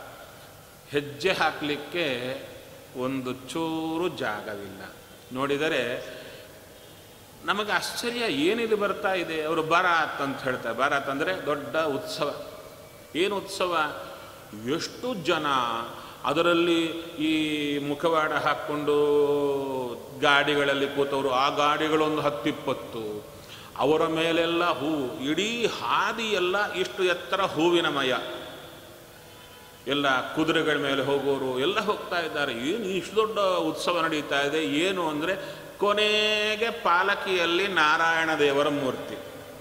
ಹೆಜ್ಜೆ ಹಾಕಲಿಕ್ಕೆ ಒಂದು ಚೂರು ಜಾಗವಿಲ್ಲ ನೋಡಿದರೆ ನಮಗೆ ಆಶ್ಚರ್ಯ ಏನಿದು ಬರ್ತಾ ಇದೆ ಅವರು ಬಾರಾತ್ ಅಂತ ಹೇಳ್ತಾರೆ ಬಾರಾತ್ ಅಂದರೆ ದೊಡ್ಡ ಉತ್ಸವ ಏನು ಉತ್ಸವ ಎಷ್ಟು ಜನ ಅದರಲ್ಲಿ ಈ ಮುಖವಾಡ ಹಾಕ್ಕೊಂಡು ಗಾಡಿಗಳಲ್ಲಿ ಕೂತವರು ಆ ಗಾಡಿಗಳೊಂದು ಹತ್ತಿಪ್ಪತ್ತು ಅವರ ಮೇಲೆಲ್ಲ ಹೂವು ಇಡೀ ಹಾದಿ ಎಲ್ಲ ಇಷ್ಟು ಎತ್ತರ ಹೂವಿನಮಯ ಎಲ್ಲ ಕುದುರೆಗಳ ಮೇಲೆ ಹೋಗೋರು ಎಲ್ಲ ಹೋಗ್ತಾ ಇದ್ದಾರೆ ಏನು ಇಷ್ಟು ದೊಡ್ಡ ಉತ್ಸವ ನಡೀತಾ ಇದೆ ಏನು ಅಂದರೆ ಕೊನೆಗೆ ಪಾಲಕಿಯಲ್ಲಿ ನಾರಾಯಣ ದೇವರ ಮೂರ್ತಿ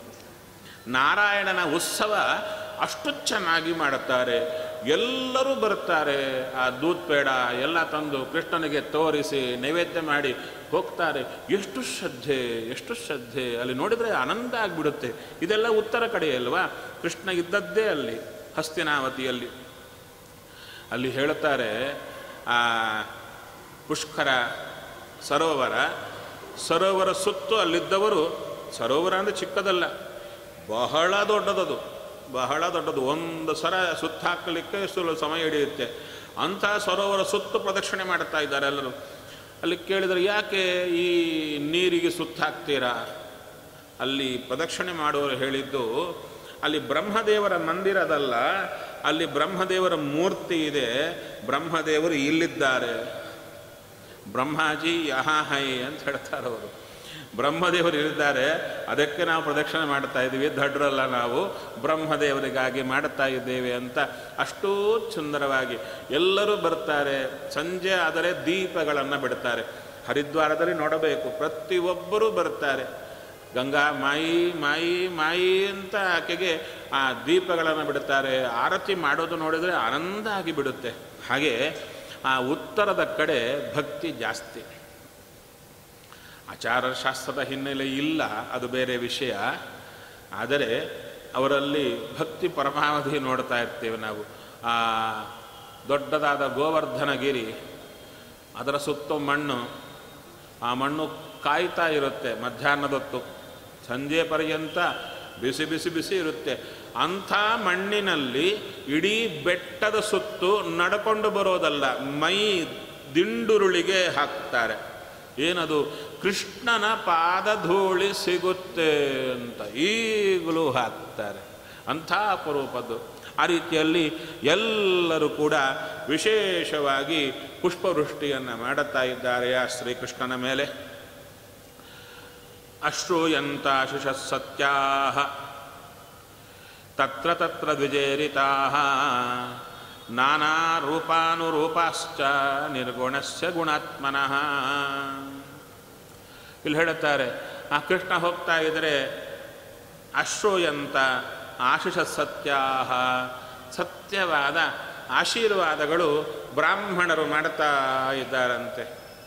ನಾರಾಯಣನ ಉತ್ಸವ ಅಷ್ಟು ಚೆನ್ನಾಗಿ ಮಾಡುತ್ತಾರೆ ಎಲ್ಲರೂ ಬರ್ತಾರೆ ಆ ದೂತ್ ಪೇಡ ಎಲ್ಲ ತಂದು ಕೃಷ್ಣನಿಗೆ ತೋರಿಸಿ ನೈವೇದ್ಯ ಮಾಡಿ ಹೋಗ್ತಾರೆ ಎಷ್ಟು ಶ್ರದ್ಧೆ ಎಷ್ಟು ಶ್ರದ್ಧೆ ಅಲ್ಲಿ ನೋಡಿದರೆ ಆನಂದ ಆಗಿಬಿಡುತ್ತೆ ಇದೆಲ್ಲ ಉತ್ತರ ಕಡೆ ಅಲ್ವಾ ಕೃಷ್ಣ ಇದ್ದದ್ದೇ ಅಲ್ಲಿ ಹಸ್ತಿನಾವತಿಯಲ್ಲಿ ಅಲ್ಲಿ ಹೇಳುತ್ತಾರೆ ಆ ಪುಷ್ಕರ ಸರೋವರ ಸರೋವರ ಸುತ್ತು ಅಲ್ಲಿದ್ದವರು ಸರೋವರ ಅಂದರೆ ಚಿಕ್ಕದಲ್ಲ ಬಹಳ ದೊಡ್ಡದದು ಬಹಳ ದೊಡ್ಡದು ಒಂದು ಸರ ಸುತ್ತ ಹಾಕಲಿಕ್ಕೆ ಸ್ವಲ್ಪ ಸಮಯ ಹಿಡಿಯುತ್ತೆ ಅಂಥ ಸರೋವರ ಸುತ್ತು ಪ್ರದಕ್ಷಿಣೆ ಮಾಡ್ತಾ ಇದ್ದಾರೆ ಎಲ್ಲರೂ ಅಲ್ಲಿ ಕೇಳಿದರೆ ಯಾಕೆ ಈ ನೀರಿಗೆ ಸುತ್ತ ಹಾಕ್ತೀರಾ ಅಲ್ಲಿ ಪ್ರದಕ್ಷಿಣೆ ಮಾಡುವವರು ಹೇಳಿದ್ದು ಅಲ್ಲಿ ಬ್ರಹ್ಮದೇವರ ಮಂದಿರದಲ್ಲ ಅಲ್ಲಿ ಬ್ರಹ್ಮದೇವರ ಮೂರ್ತಿ ಇದೆ ಬ್ರಹ್ಮದೇವರು ಇಲ್ಲಿದ್ದಾರೆ ಬ್ರಹ್ಮಾಜಿ ಯಹಾ ಹೈ ಅಂತ ಹೇಳ್ತಾರೆ ಅವರು ಬ್ರಹ್ಮದೇವರು ಇರಿದ್ದಾರೆ ಅದಕ್ಕೆ ನಾವು ಪ್ರದಕ್ಷಿಣೆ ಮಾಡ್ತಾ ಇದ್ದೀವಿ ದಡ್ರಲ್ಲ ನಾವು ಬ್ರಹ್ಮದೇವರಿಗಾಗಿ ಮಾಡುತ್ತಾ ಇದ್ದೇವೆ ಅಂತ ಅಷ್ಟೂ ಸುಂದರವಾಗಿ ಎಲ್ಲರೂ ಬರ್ತಾರೆ ಸಂಜೆ ಆದರೆ ದೀಪಗಳನ್ನು ಬಿಡ್ತಾರೆ ಹರಿದ್ವಾರದಲ್ಲಿ ನೋಡಬೇಕು ಪ್ರತಿಯೊಬ್ಬರೂ ಬರ್ತಾರೆ ಗಂಗಾ ಮಾಯಿ ಮಾಯಿ ಮಾಯಿ ಅಂತ ಆಕೆಗೆ ಆ ದೀಪಗಳನ್ನು ಬಿಡುತ್ತಾರೆ ಆರತಿ ಮಾಡೋದು ನೋಡಿದರೆ ಆನಂದ ಆಗಿ ಬಿಡುತ್ತೆ ಹಾಗೆ ಆ ಉತ್ತರದ ಕಡೆ ಭಕ್ತಿ ಜಾಸ್ತಿ ಆಚಾರಶಾಸ್ತ್ರದ ಹಿನ್ನೆಲೆ ಇಲ್ಲ ಅದು ಬೇರೆ ವಿಷಯ ಆದರೆ ಅವರಲ್ಲಿ ಭಕ್ತಿ ಪರಮಾವಧಿ ನೋಡ್ತಾ ಇರ್ತೇವೆ ನಾವು ಆ ದೊಡ್ಡದಾದ ಗೋವರ್ಧನಗಿರಿ ಅದರ ಸುತ್ತ ಮಣ್ಣು ಆ ಮಣ್ಣು ಕಾಯ್ತಾ ಇರುತ್ತೆ ಮಧ್ಯಾಹ್ನದೊತ್ತು ಸಂಜೆ ಪರ್ಯಂತ ಬಿಸಿ ಬಿಸಿ ಬಿಸಿ ಇರುತ್ತೆ ಅಂಥ ಮಣ್ಣಿನಲ್ಲಿ ಇಡೀ ಬೆಟ್ಟದ ಸುತ್ತು ನಡ್ಕೊಂಡು ಬರೋದಲ್ಲ ಮೈ ದಿಂಡುರುಳಿಗೆ ಹಾಕ್ತಾರೆ ಏನದು ಕೃಷ್ಣನ ಪಾದಧೂಳಿ ಸಿಗುತ್ತೆ ಅಂತ ಈಗಲೂ ಹಾಕ್ತಾರೆ ಅಂಥ ಅಪರೂಪದ್ದು ಆ ರೀತಿಯಲ್ಲಿ ಎಲ್ಲರೂ ಕೂಡ ವಿಶೇಷವಾಗಿ ಪುಷ್ಪವೃಷ್ಟಿಯನ್ನು ಮಾಡುತ್ತಾ ಇದ್ದಾರೆ ಆ ಶ್ರೀಕೃಷ್ಣನ ಮೇಲೆ ಅಶ್ರೂಯಂತ ಸತ್ಯಾ ತತ್ರ ತತ್ರ ದ್ವಿಜೇರಿತಾ ನಾನಾ ರೂಪಾನುರೂಪಾಶ್ಚ ನಿರ್ಗುಣಸ್ಯ ಗುಣಾತ್ಮನಃ ಇಲ್ಲಿ ಹೇಳುತ್ತಾರೆ ಆ ಕೃಷ್ಣ ಹೋಗ್ತಾ ಇದ್ದರೆ ಅಶ್ರೂಯಂತ ಆಶಿಷ ಸತ್ಯಾಹ ಸತ್ಯವಾದ ಆಶೀರ್ವಾದಗಳು ಬ್ರಾಹ್ಮಣರು ಮಾಡ್ತಾ ಇದ್ದಾರಂತೆ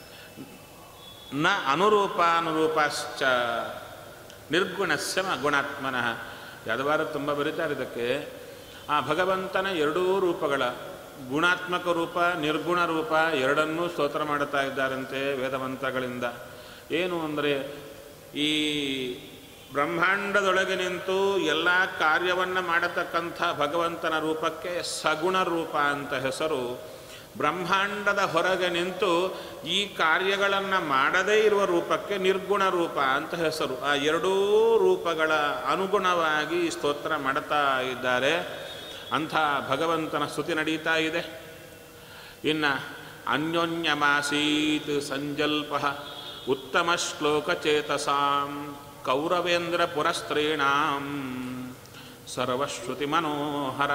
ನ ಅನುರೂಪಾನುರೂಪಾಶ್ಚ ನಿರ್ಗುಣಸ್ಯ ಗುಣಾತ್ಮನಃ ಯಾದವಾರ ತುಂಬ ಬರೀತಾರೆ ಇದಕ್ಕೆ ಆ ಭಗವಂತನ ಎರಡೂ ರೂಪಗಳ ಗುಣಾತ್ಮಕ ರೂಪ ನಿರ್ಗುಣ ರೂಪ ಎರಡನ್ನೂ ಸ್ತೋತ್ರ ಮಾಡುತ್ತಾ ಇದ್ದಾರಂತೆ ವೇದಮಂತ್ರಗಳಿಂದ ಏನು ಅಂದರೆ ಈ ಬ್ರಹ್ಮಾಂಡದೊಳಗೆ ನಿಂತು ಎಲ್ಲ ಕಾರ್ಯವನ್ನು ಮಾಡತಕ್ಕಂಥ ಭಗವಂತನ ರೂಪಕ್ಕೆ ಸಗುಣ ರೂಪ ಅಂತ ಹೆಸರು ಬ್ರಹ್ಮಾಂಡದ ಹೊರಗೆ ನಿಂತು ಈ ಕಾರ್ಯಗಳನ್ನು ಮಾಡದೇ ಇರುವ ರೂಪಕ್ಕೆ ನಿರ್ಗುಣ ರೂಪ ಅಂತ ಹೆಸರು ಆ ಎರಡೂ ರೂಪಗಳ ಅನುಗುಣವಾಗಿ ಈ ಸ್ತೋತ್ರ ಮಾಡುತ್ತಾ ಇದ್ದಾರೆ ಅಂಥ ಭಗವಂತನ ಸ್ತುತಿ ನಡೀತಾ ಇದೆ ಇನ್ನು ಅನ್ಯೋನ್ಯಮಾಸೀತ್ ಸಂಜಲ್ಪ ಉತ್ತಮ ಶ್ಲೋಕಚೇತಸಾಂ ಕೌರವೇಂದ್ರ ಪುರಸ್ತ್ರೀಣಾಂ ಸರ್ವಶ್ರುತಿ ಮನೋಹರ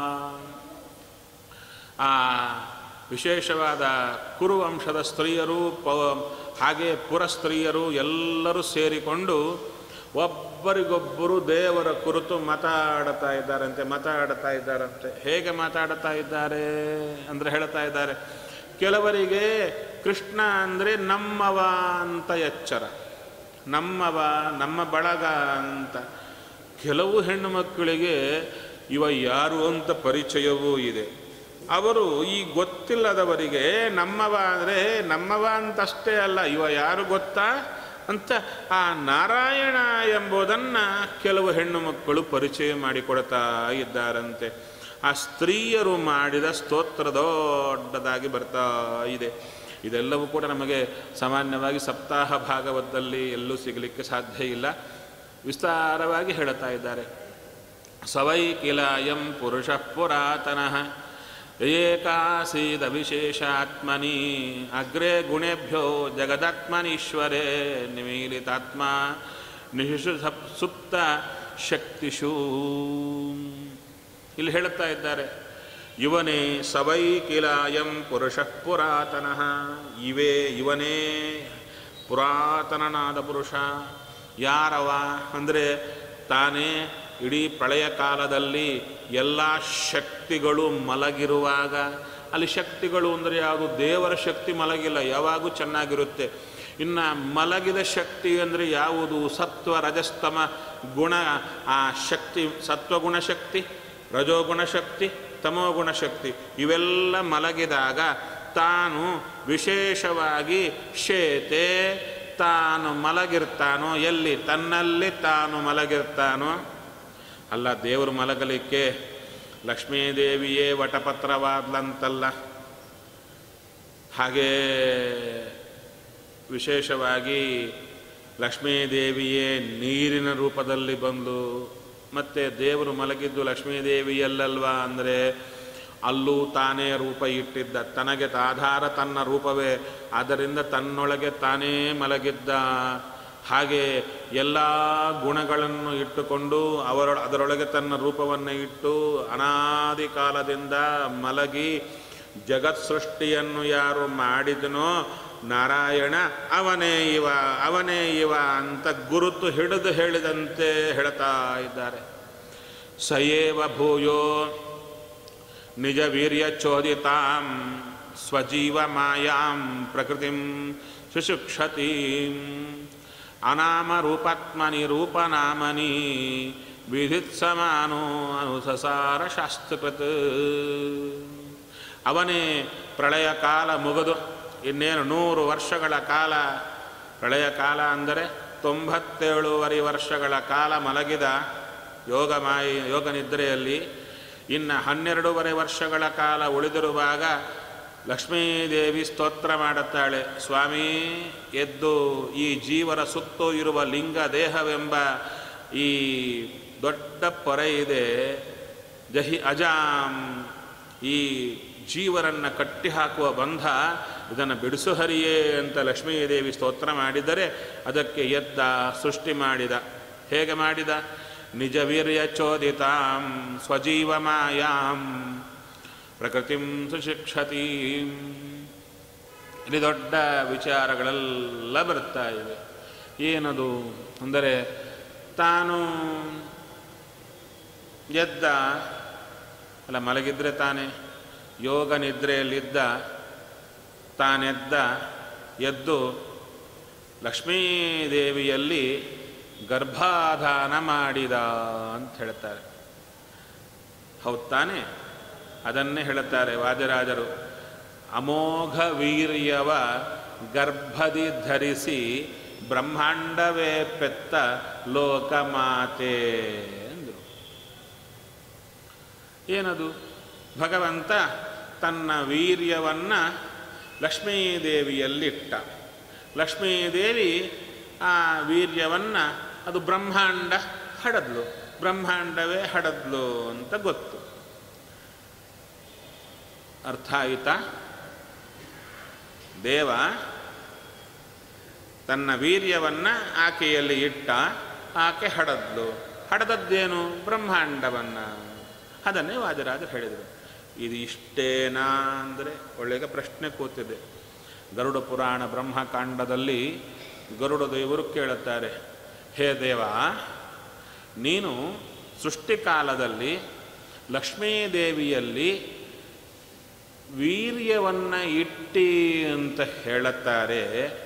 ಆ ವಿಶೇಷವಾದ ಕುರುವಂಶದ ಸ್ತ್ರೀಯರು ಪ ಹಾಗೆ ಪುರಸ್ತ್ರೀಯರು ಎಲ್ಲರೂ ಸೇರಿಕೊಂಡು ಒಬ್ಬರಿಗೊಬ್ಬರು ದೇವರ ಕುರಿತು ಮಾತಾಡ್ತಾ ಇದ್ದಾರಂತೆ ಮಾತಾಡ್ತಾ ಇದ್ದಾರಂತೆ ಹೇಗೆ ಮಾತಾಡ್ತಾ ಇದ್ದಾರೆ ಅಂದರೆ ಹೇಳ್ತಾ ಇದ್ದಾರೆ ಕೆಲವರಿಗೆ ಕೃಷ್ಣ ಅಂದರೆ ನಮ್ಮವ ಅಂತ ಎಚ್ಚರ ನಮ್ಮವ ನಮ್ಮ ಬಳಗ ಅಂತ ಕೆಲವು ಹೆಣ್ಣು ಮಕ್ಕಳಿಗೆ ಇವ ಯಾರು ಅಂತ ಪರಿಚಯವೂ ಇದೆ ಅವರು ಈ ಗೊತ್ತಿಲ್ಲದವರಿಗೆ ನಮ್ಮವ ಅಂದರೆ ನಮ್ಮವ ಅಂತಷ್ಟೇ ಅಲ್ಲ ಇವ ಯಾರು ಗೊತ್ತಾ ಅಂತ ಆ ನಾರಾಯಣ ಎಂಬುದನ್ನು ಕೆಲವು ಹೆಣ್ಣು ಮಕ್ಕಳು ಪರಿಚಯ ಮಾಡಿಕೊಡ್ತಾ ಇದ್ದಾರಂತೆ ಆ ಸ್ತ್ರೀಯರು ಮಾಡಿದ ಸ್ತೋತ್ರ ದೊಡ್ಡದಾಗಿ ಬರ್ತಾ ಇದೆ ಇದೆಲ್ಲವೂ ಕೂಡ ನಮಗೆ ಸಾಮಾನ್ಯವಾಗಿ ಸಪ್ತಾಹ ಭಾಗವತದಲ್ಲಿ ಎಲ್ಲೂ ಸಿಗಲಿಕ್ಕೆ ಸಾಧ್ಯ ಇಲ್ಲ ವಿಸ್ತಾರವಾಗಿ ಹೇಳುತ್ತಾ ಇದ್ದಾರೆ ಸವೈ ಕಿಲಾಯಂ ಪುರುಷ ಪುರಾತನಃ ಏಕಾಸೀದ ವಿಶೇಷಾತ್ಮನಿ ಅಗ್ರೆ ಗುಣೇಭ್ಯೋ ಜಗದಾತ್ಮನೀಶ್ವರೇ ನಿಮೀಲಿತಾತ್ಮ ನಿಶಿಷು ಸಪ್ ಸುಪ್ತ ಶಕ್ತಿಷೂ ಇಲ್ಲಿ ಹೇಳುತ್ತಾ ಇದ್ದಾರೆ ಇವನೇ ಸವೈ ಕಿಲಾಯಂ ಪುರುಷ ಪುರಾತನಃ ಇವೇ ಇವನೇ ಪುರಾತನನಾದ ಪುರುಷ ಯಾರವ ಅಂದರೆ ತಾನೇ ಇಡೀ ಪ್ರಳಯ ಕಾಲದಲ್ಲಿ ಎಲ್ಲ ಶಕ್ತಿಗಳು ಮಲಗಿರುವಾಗ ಅಲ್ಲಿ ಶಕ್ತಿಗಳು ಅಂದರೆ ಯಾವುದು ದೇವರ ಶಕ್ತಿ ಮಲಗಿಲ್ಲ ಯಾವಾಗೂ ಚೆನ್ನಾಗಿರುತ್ತೆ ಇನ್ನು ಮಲಗಿದ ಶಕ್ತಿ ಅಂದರೆ ಯಾವುದು ಸತ್ವ ರಜಸ್ತಮ ಗುಣ ಆ ಶಕ್ತಿ ಸತ್ವಗುಣ ಶಕ್ತಿ ರಜೋಗುಣ ಶಕ್ತಿ ತಮೋಗುಣ ಶಕ್ತಿ ಇವೆಲ್ಲ ಮಲಗಿದಾಗ ತಾನು ವಿಶೇಷವಾಗಿ ಶೇತೆ ತಾನು ಮಲಗಿರ್ತಾನೋ ಎಲ್ಲಿ ತನ್ನಲ್ಲಿ ತಾನು ಮಲಗಿರ್ತಾನೋ ಅಲ್ಲ ದೇವರು ಮಲಗಲಿಕ್ಕೆ ಲಕ್ಷ್ಮೀದೇವಿಯೇ ವಟಪತ್ರವಾದ್ಲಂತಲ್ಲ ಹಾಗೇ ವಿಶೇಷವಾಗಿ ಲಕ್ಷ್ಮೀದೇವಿಯೇ ನೀರಿನ ರೂಪದಲ್ಲಿ ಬಂದು ಮತ್ತು ದೇವರು ಮಲಗಿದ್ದು ಲಕ್ಷ್ಮೀದೇವಿಯಲ್ಲಲ್ವಾ ಅಂದರೆ ಅಲ್ಲೂ ತಾನೇ ರೂಪ ಇಟ್ಟಿದ್ದ ತನಗೆ ಆಧಾರ ತನ್ನ ರೂಪವೇ ಆದ್ದರಿಂದ ತನ್ನೊಳಗೆ ತಾನೇ ಮಲಗಿದ್ದ ಹಾಗೆ ಎಲ್ಲ ಗುಣಗಳನ್ನು ಇಟ್ಟುಕೊಂಡು ಅವರ ಅದರೊಳಗೆ ತನ್ನ ರೂಪವನ್ನು ಇಟ್ಟು ಅನಾದಿ ಕಾಲದಿಂದ ಮಲಗಿ ಜಗತ್ ಸೃಷ್ಟಿಯನ್ನು ಯಾರು ಮಾಡಿದನೋ ನಾರಾಯಣ ಅವನೇ ಇವ ಅವನೇ ಇವ ಅಂತ ಗುರುತು ಹಿಡಿದು ಹೇಳಿದಂತೆ ಹೇಳ್ತಾ ಇದ್ದಾರೆ ಸಯೇವ ಭೂಯೋ ನಿಜ ವೀರ್ಯ ಚೋದಿತಾಂ ಸ್ವಜೀವ ಮಾಯಾಂ ಪ್ರಕೃತಿಂ ಸುಶುಕ್ಷತೀಂ ಅನಾಮ ರೂಪಾತ್ಮನಿ ರೂಪನಾಮನಿ ವಿಧಿತ್ ಸಮಾನೋ ಅನುಸಸಾರ ಶಾಸ್ತ್ರಕೃತ್ ಅವನೇ ಪ್ರಳಯ ಕಾಲ ಮುಗಿದು ಇನ್ನೇನು ನೂರು ವರ್ಷಗಳ ಕಾಲ ಪ್ರಳಯ ಕಾಲ ಅಂದರೆ ತೊಂಬತ್ತೇಳುವರೆ ವರ್ಷಗಳ ಕಾಲ ಮಲಗಿದ ಯೋಗ ಮಾಯಿ ಯೋಗ ನಿದ್ರೆಯಲ್ಲಿ ಇನ್ನು ಹನ್ನೆರಡೂವರೆ ವರ್ಷಗಳ ಕಾಲ ಉಳಿದಿರುವಾಗ ಲಕ್ಷ್ಮೀದೇವಿ ಸ್ತೋತ್ರ ಮಾಡುತ್ತಾಳೆ ಸ್ವಾಮಿ ಎದ್ದು ಈ ಜೀವರ ಸುತ್ತು ಇರುವ ಲಿಂಗ ದೇಹವೆಂಬ ಈ ದೊಡ್ಡ ಪೊರೆ ಇದೆ ಜಹಿ ಅಜಾಂ ಈ ಜೀವರನ್ನು ಕಟ್ಟಿ ಹಾಕುವ ಬಂಧ ಇದನ್ನು ಬಿಡಿಸು ಹರಿಯೇ ಅಂತ ಲಕ್ಷ್ಮೀದೇವಿ ಸ್ತೋತ್ರ ಮಾಡಿದರೆ ಅದಕ್ಕೆ ಎದ್ದ ಸೃಷ್ಟಿ ಮಾಡಿದ ಹೇಗೆ ಮಾಡಿದ ನಿಜ ವೀರ್ಯ ಚೋದಿತಾಂ ಸ್ವಜೀವ ಮಾಯಾಂ ಪ್ರಕೃತಿಂ ಸುಶಿಕ್ಷತೀಂ ಇಲ್ಲಿ ದೊಡ್ಡ ವಿಚಾರಗಳೆಲ್ಲ ಬರ್ತಾ ಇವೆ ಏನದು ಅಂದರೆ ತಾನು ಎದ್ದ ಅಲ್ಲ ಮಲಗಿದ್ರೆ ತಾನೇ ಯೋಗ ನಿದ್ರೆಯಲ್ಲಿದ್ದ ತಾನೆದ್ದ ಎದ್ದು ಲಕ್ಷ್ಮೀದೇವಿಯಲ್ಲಿ ಗರ್ಭಾಧಾನ ಮಾಡಿದ ಅಂತ ಹೇಳ್ತಾರೆ ಹೌದು ತಾನೇ ಅದನ್ನೇ ಹೇಳುತ್ತಾರೆ ವಾಜರಾಜರು ಅಮೋಘ ವೀರ್ಯವ ಗರ್ಭದಿ ಧರಿಸಿ ಬ್ರಹ್ಮಾಂಡವೇ ಪೆತ್ತ ಲೋಕಮಾತೆ ಅಂದರು ಏನದು ಭಗವಂತ ತನ್ನ ವೀರ್ಯವನ್ನು ಲಕ್ಷ್ಮೀದೇವಿಯಲ್ಲಿಟ್ಟ ಲಕ್ಷ್ಮೀದೇವಿ ಆ ವೀರ್ಯವನ್ನು ಅದು ಬ್ರಹ್ಮಾಂಡ ಹಡದ್ಲು ಬ್ರಹ್ಮಾಂಡವೇ ಹಡದ್ಲು ಅಂತ ಗೊತ್ತು ಅರ್ಥ ಆಯಿತಾ ದೇವ ತನ್ನ ವೀರ್ಯವನ್ನು ಆಕೆಯಲ್ಲಿ ಇಟ್ಟ ಆಕೆ ಹಡದ್ಲು ಹಡದದ್ದೇನು ಬ್ರಹ್ಮಾಂಡವನ್ನು ಅದನ್ನೇ ವಾಜರಾಜರು ಹೇಳಿದರು ಇದು ಇಷ್ಟೇನಾ ಅಂದರೆ ಒಳ್ಳೆಯ ಪ್ರಶ್ನೆ ಕೂತಿದೆ ಗರುಡ ಪುರಾಣ ಬ್ರಹ್ಮಕಾಂಡದಲ್ಲಿ ಗರುಡ ದೇವರು ಕೇಳುತ್ತಾರೆ ಹೇ ದೇವ ನೀನು ಸೃಷ್ಟಿಕಾಲದಲ್ಲಿ ಲಕ್ಷ್ಮೀದೇವಿಯಲ್ಲಿ ವೀರ್ಯವನ್ನು ಇಟ್ಟಿ ಅಂತ ಹೇಳುತ್ತಾರೆ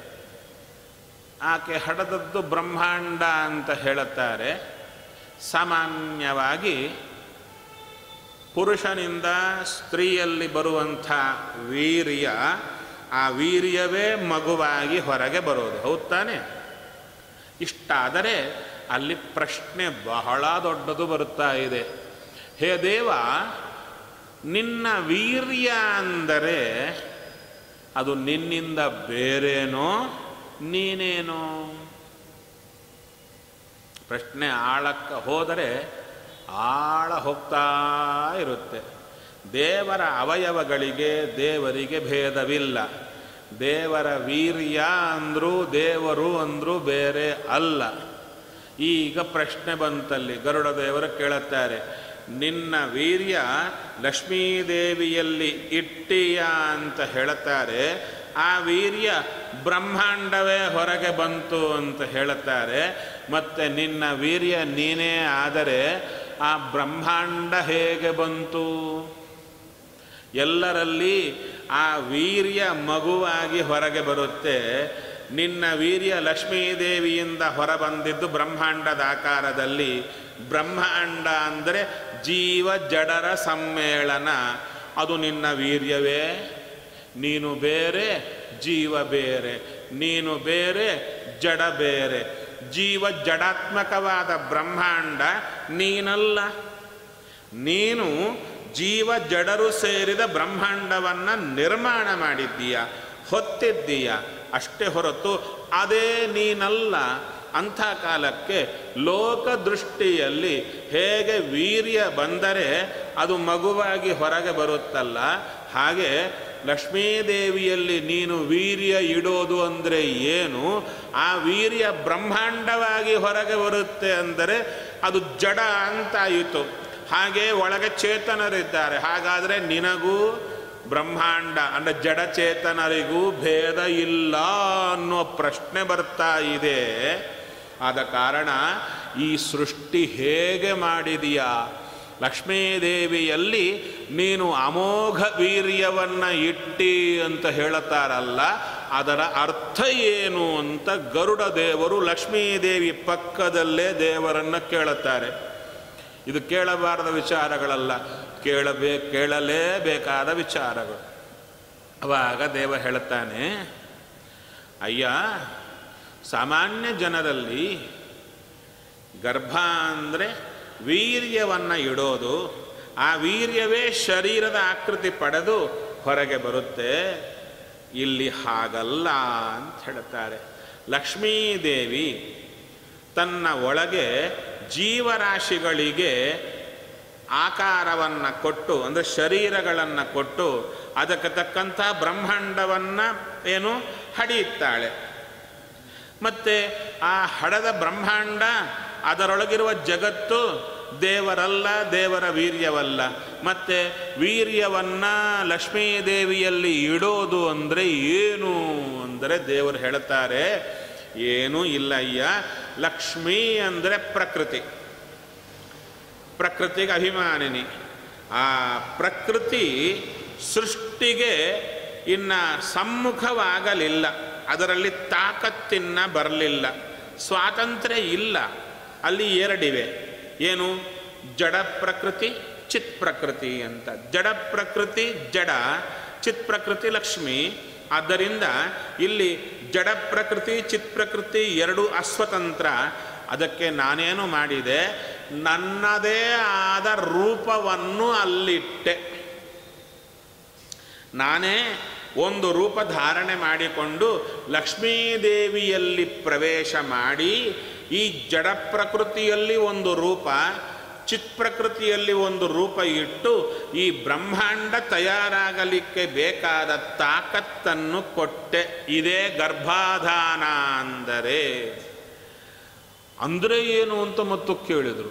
ಆಕೆ ಹಡದದ್ದು ಬ್ರಹ್ಮಾಂಡ ಅಂತ ಹೇಳುತ್ತಾರೆ ಸಾಮಾನ್ಯವಾಗಿ ಪುರುಷನಿಂದ ಸ್ತ್ರೀಯಲ್ಲಿ ಬರುವಂಥ ವೀರ್ಯ ಆ ವೀರ್ಯವೇ ಮಗುವಾಗಿ ಹೊರಗೆ ಬರೋದು ಹೌದು ತಾನೆ ಇಷ್ಟಾದರೆ ಅಲ್ಲಿ ಪ್ರಶ್ನೆ ಬಹಳ ದೊಡ್ಡದು ಬರುತ್ತಾ ಇದೆ ಹೇ ದೇವ ನಿನ್ನ ವೀರ್ಯ ಅಂದರೆ ಅದು ನಿನ್ನಿಂದ ಬೇರೇನೋ ನೀನೇನೋ ಪ್ರಶ್ನೆ ಆಳಕ್ಕೆ ಹೋದರೆ ಆಳ ಹೋಗ್ತಾ ಇರುತ್ತೆ ದೇವರ ಅವಯವಗಳಿಗೆ ದೇವರಿಗೆ ಭೇದವಿಲ್ಲ ದೇವರ ವೀರ್ಯ ಅಂದರೂ ದೇವರು ಅಂದರೂ ಬೇರೆ ಅಲ್ಲ ಈಗ ಪ್ರಶ್ನೆ ಬಂತಲ್ಲಿ ಗರುಡ ದೇವರು ಕೇಳುತ್ತಾರೆ ನಿನ್ನ ವೀರ್ಯ ಲಕ್ಷ್ಮೀದೇವಿಯಲ್ಲಿ ಇಟ್ಟಿಯ ಅಂತ ಹೇಳುತ್ತಾರೆ ಆ ವೀರ್ಯ ಬ್ರಹ್ಮಾಂಡವೇ ಹೊರಗೆ ಬಂತು ಅಂತ ಹೇಳುತ್ತಾರೆ ಮತ್ತು ನಿನ್ನ ವೀರ್ಯ ನೀನೇ ಆದರೆ ಆ ಬ್ರಹ್ಮಾಂಡ ಹೇಗೆ ಬಂತು ಎಲ್ಲರಲ್ಲಿ ಆ ವೀರ್ಯ ಮಗುವಾಗಿ ಹೊರಗೆ ಬರುತ್ತೆ ನಿನ್ನ ವೀರ್ಯ ಲಕ್ಷ್ಮೀದೇವಿಯಿಂದ ಹೊರಬಂದಿದ್ದು ಬ್ರಹ್ಮಾಂಡದ ಆಕಾರದಲ್ಲಿ ಬ್ರಹ್ಮಾಂಡ ಅಂದರೆ ಜೀವ ಜಡರ ಸಮ್ಮೇಳನ ಅದು ನಿನ್ನ ವೀರ್ಯವೇ ನೀನು ಬೇರೆ ಜೀವ ಬೇರೆ ನೀನು ಬೇರೆ ಜಡ ಬೇರೆ ಜೀವ ಜಡಾತ್ಮಕವಾದ ಬ್ರಹ್ಮಾಂಡ ನೀನಲ್ಲ ನೀನು ಜೀವ ಜಡರು ಸೇರಿದ ಬ್ರಹ್ಮಾಂಡವನ್ನು ನಿರ್ಮಾಣ ಮಾಡಿದ್ದೀಯ ಹೊತ್ತಿದ್ದೀಯ ಅಷ್ಟೇ ಹೊರತು ಅದೇ ನೀನಲ್ಲ ಅಂಥ ಕಾಲಕ್ಕೆ ಲೋಕದೃಷ್ಟಿಯಲ್ಲಿ ಹೇಗೆ ವೀರ್ಯ ಬಂದರೆ ಅದು ಮಗುವಾಗಿ ಹೊರಗೆ ಬರುತ್ತಲ್ಲ ಹಾಗೆ ಲಕ್ಷ್ಮೀದೇವಿಯಲ್ಲಿ ನೀನು ವೀರ್ಯ ಇಡೋದು ಅಂದರೆ ಏನು ಆ ವೀರ್ಯ ಬ್ರಹ್ಮಾಂಡವಾಗಿ ಹೊರಗೆ ಬರುತ್ತೆ ಅಂದರೆ ಅದು ಜಡ ಅಂತಾಯಿತು ಹಾಗೆ ಒಳಗೆ ಚೇತನರಿದ್ದಾರೆ ಹಾಗಾದರೆ ನಿನಗೂ ಬ್ರಹ್ಮಾಂಡ ಅಂದರೆ ಜಡಚೇತನರಿಗೂ ಭೇದ ಇಲ್ಲ ಅನ್ನೋ ಪ್ರಶ್ನೆ ಬರ್ತಾ ಇದೆ ಆದ ಕಾರಣ ಈ ಸೃಷ್ಟಿ ಹೇಗೆ ಮಾಡಿದೀಯಾ ಲಕ್ಷ್ಮೀದೇವಿಯಲ್ಲಿ ನೀನು ಅಮೋಘ ವೀರ್ಯವನ್ನು ಇಟ್ಟಿ ಅಂತ ಹೇಳುತ್ತಾರಲ್ಲ ಅದರ ಅರ್ಥ ಏನು ಅಂತ ಗರುಡ ದೇವರು ಲಕ್ಷ್ಮೀದೇವಿ ಪಕ್ಕದಲ್ಲೇ ದೇವರನ್ನು ಕೇಳುತ್ತಾರೆ ಇದು ಕೇಳಬಾರದ ವಿಚಾರಗಳಲ್ಲ ಕೇಳಬೇ ಕೇಳಲೇಬೇಕಾದ ವಿಚಾರಗಳು ಅವಾಗ ದೇವ ಹೇಳುತ್ತಾನೆ ಅಯ್ಯ ಸಾಮಾನ್ಯ ಜನರಲ್ಲಿ ಗರ್ಭ ಅಂದರೆ ವೀರ್ಯವನ್ನು ಇಡೋದು ಆ ವೀರ್ಯವೇ ಶರೀರದ ಆಕೃತಿ ಪಡೆದು ಹೊರಗೆ ಬರುತ್ತೆ ಇಲ್ಲಿ ಹಾಗಲ್ಲ ಅಂತ ಹೇಳ್ತಾರೆ ಲಕ್ಷ್ಮೀದೇವಿ ತನ್ನ ಒಳಗೆ ಜೀವರಾಶಿಗಳಿಗೆ ಆಕಾರವನ್ನು ಕೊಟ್ಟು ಅಂದರೆ ಶರೀರಗಳನ್ನು ಕೊಟ್ಟು ಅದಕ್ಕೆ ತಕ್ಕಂಥ ಬ್ರಹ್ಮಾಂಡವನ್ನು ಏನು ಹಡಿಯುತ್ತಾಳೆ ಮತ್ತು ಆ ಹಡದ ಬ್ರಹ್ಮಾಂಡ ಅದರೊಳಗಿರುವ ಜಗತ್ತು ದೇವರಲ್ಲ ದೇವರ ವೀರ್ಯವಲ್ಲ ಮತ್ತು ವೀರ್ಯವನ್ನು ಲಕ್ಷ್ಮೀದೇವಿಯಲ್ಲಿ ಇಡೋದು ಅಂದರೆ ಏನು ಅಂದರೆ ದೇವರು ಹೇಳ್ತಾರೆ ಏನೂ ಇಲ್ಲ ಅಯ್ಯ ಲಕ್ಷ್ಮೀ ಅಂದರೆ ಪ್ರಕೃತಿ ಪ್ರಕೃತಿಗೆ ಅಭಿಮಾನಿನಿ ಆ ಪ್ರಕೃತಿ ಸೃಷ್ಟಿಗೆ ಇನ್ನು ಸಮ್ಮುಖವಾಗಲಿಲ್ಲ ಅದರಲ್ಲಿ ತಾಕತ್ತಿನ್ನ ಬರಲಿಲ್ಲ ಸ್ವಾತಂತ್ರ್ಯ ಇಲ್ಲ ಅಲ್ಲಿ ಎರಡಿವೆ ಏನು ಜಡ ಪ್ರಕೃತಿ ಚಿತ್ ಪ್ರಕೃತಿ ಅಂತ ಜಡ ಪ್ರಕೃತಿ ಜಡ ಚಿತ್ ಪ್ರಕೃತಿ ಲಕ್ಷ್ಮಿ ಆದ್ದರಿಂದ ಇಲ್ಲಿ ಜಡ ಪ್ರಕೃತಿ ಚಿತ್ ಪ್ರಕೃತಿ ಎರಡು ಅಸ್ವತಂತ್ರ ಅದಕ್ಕೆ ನಾನೇನು ಮಾಡಿದೆ ನನ್ನದೇ ಆದ ರೂಪವನ್ನು ಅಲ್ಲಿಟ್ಟೆ ನಾನೇ ಒಂದು ರೂಪ ಧಾರಣೆ ಮಾಡಿಕೊಂಡು ಲಕ್ಷ್ಮೀದೇವಿಯಲ್ಲಿ ಪ್ರವೇಶ ಮಾಡಿ ಈ ಜಡ ಪ್ರಕೃತಿಯಲ್ಲಿ ಒಂದು ರೂಪ ಚಿತ್ ಪ್ರಕೃತಿಯಲ್ಲಿ ಒಂದು ರೂಪ ಇಟ್ಟು ಈ ಬ್ರಹ್ಮಾಂಡ ತಯಾರಾಗಲಿಕ್ಕೆ ಬೇಕಾದ ತಾಕತ್ತನ್ನು ಕೊಟ್ಟೆ ಇದೇ ಗರ್ಭಾಧಾನ ಅಂದರೆ ಅಂದರೆ ಏನು ಅಂತ ಮತ್ತು ಕೇಳಿದರು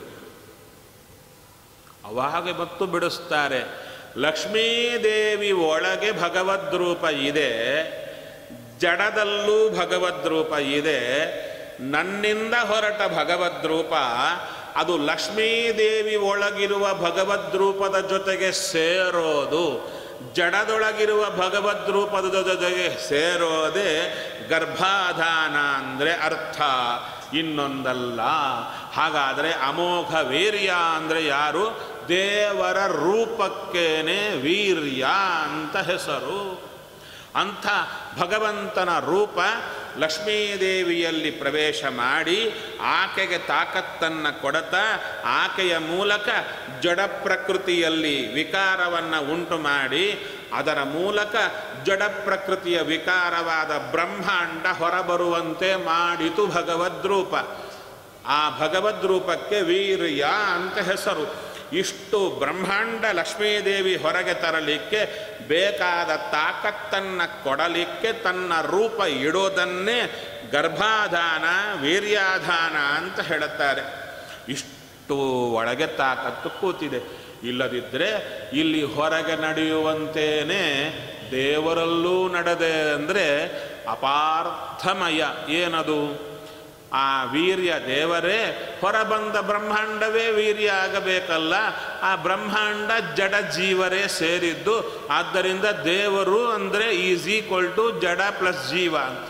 ಅವಾಗ ಮತ್ತು ಬಿಡಿಸ್ತಾರೆ ಲಕ್ಷ್ಮೀದೇವಿ ಒಳಗೆ ಭಗವದ್ರೂಪ ಇದೆ ಜಡದಲ್ಲೂ ಭಗವದ್ರೂಪ ಇದೆ ನನ್ನಿಂದ ಹೊರಟ ಭಗವದ್ರೂಪ ಅದು ಲಕ್ಷ್ಮೀದೇವಿ ಒಳಗಿರುವ ಭಗವದ್ರೂಪದ ಜೊತೆಗೆ ಸೇರೋದು ಜಡದೊಳಗಿರುವ ಭಗವದ್ರೂಪದ ಜೊತೆಗೆ ಸೇರೋದೇ ಗರ್ಭಾಧಾನ ಅಂದರೆ ಅರ್ಥ ಇನ್ನೊಂದಲ್ಲ ಹಾಗಾದರೆ ಅಮೋಘ ವೀರ್ಯ ಅಂದರೆ ಯಾರು ದೇವರ ರೂಪಕ್ಕೇನೆ ವೀರ್ಯ ಅಂತ ಹೆಸರು ಅಂಥ ಭಗವಂತನ ರೂಪ ಲಕ್ಷ್ಮೀದೇವಿಯಲ್ಲಿ ಪ್ರವೇಶ ಮಾಡಿ ಆಕೆಗೆ ತಾಕತ್ತನ್ನು ಕೊಡತಾ ಆಕೆಯ ಮೂಲಕ ಜಡ ಪ್ರಕೃತಿಯಲ್ಲಿ ವಿಕಾರವನ್ನು ಉಂಟು ಮಾಡಿ ಅದರ ಮೂಲಕ ಜಡ ಪ್ರಕೃತಿಯ ವಿಕಾರವಾದ ಬ್ರಹ್ಮಾಂಡ ಹೊರಬರುವಂತೆ ಮಾಡಿತು ಭಗವದ್ರೂಪ ಆ ಭಗವದ್ರೂಪಕ್ಕೆ ವೀರ್ಯ ಅಂತ ಹೆಸರು ಇಷ್ಟು ಬ್ರಹ್ಮಾಂಡ ಲಕ್ಷ್ಮೀದೇವಿ ಹೊರಗೆ ತರಲಿಕ್ಕೆ ಬೇಕಾದ ತಾಕತ್ತನ್ನು ಕೊಡಲಿಕ್ಕೆ ತನ್ನ ರೂಪ ಇಡೋದನ್ನೇ ಗರ್ಭಾಧಾನ ವೀರ್ಯಾಧಾನ ಅಂತ ಹೇಳುತ್ತಾರೆ ಇಷ್ಟು ಒಳಗೆ ತಾಕತ್ತು ಕೂತಿದೆ ಇಲ್ಲದಿದ್ದರೆ ಇಲ್ಲಿ ಹೊರಗೆ ನಡೆಯುವಂತೇನೆ ದೇವರಲ್ಲೂ ನಡೆದೆ ಅಂದರೆ ಅಪಾರ್ಥಮಯ ಏನದು ಆ ವೀರ್ಯ ದೇವರೇ ಹೊರಬಂದ ಬ್ರಹ್ಮಾಂಡವೇ ವೀರ್ಯ ಆಗಬೇಕಲ್ಲ ಆ ಬ್ರಹ್ಮಾಂಡ ಜಡ ಜೀವರೇ ಸೇರಿದ್ದು ಆದ್ದರಿಂದ ದೇವರು ಅಂದರೆ ಈಸ್ ಈಕ್ವಲ್ ಟು ಜಡ ಪ್ಲಸ್ ಜೀವ ಅಂತ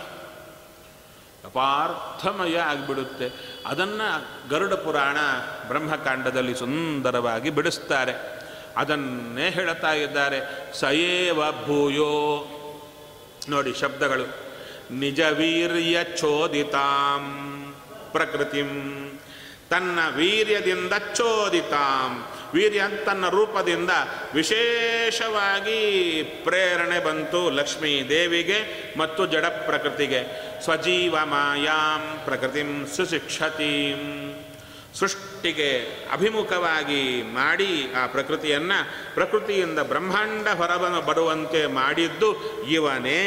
ಅಪಾರ್ಥಮಯ ಆಗಿಬಿಡುತ್ತೆ ಅದನ್ನು ಗರುಡ ಪುರಾಣ ಬ್ರಹ್ಮಕಾಂಡದಲ್ಲಿ ಸುಂದರವಾಗಿ ಬಿಡಿಸ್ತಾರೆ ಅದನ್ನೇ ಹೇಳ್ತಾ ಇದ್ದಾರೆ ಸಯೇವ ಭೂಯೋ ನೋಡಿ ಶಬ್ದಗಳು ನಿಜ ವೀರ್ಯ ಚೋದಿತಾಂ ಪ್ರಕೃತಿಂ ತನ್ನ ವೀರ್ಯದಿಂದ ಚೋದಿತಾಂ ವೀರ್ಯ ತನ್ನ ರೂಪದಿಂದ ವಿಶೇಷವಾಗಿ ಪ್ರೇರಣೆ ಬಂತು ಲಕ್ಷ್ಮೀ ದೇವಿಗೆ ಮತ್ತು ಜಡ ಪ್ರಕೃತಿಗೆ ಸ್ವಜೀವ ಮಾಯಾಂ ಪ್ರಕೃತಿಂ ಸುಶಿಕ್ಷತೀಂ ಸೃಷ್ಟಿಗೆ ಅಭಿಮುಖವಾಗಿ ಮಾಡಿ ಆ ಪ್ರಕೃತಿಯನ್ನು ಪ್ರಕೃತಿಯಿಂದ ಬ್ರಹ್ಮಾಂಡ ಹೊರಬ ಬರುವಂತೆ ಮಾಡಿದ್ದು ಇವನೇ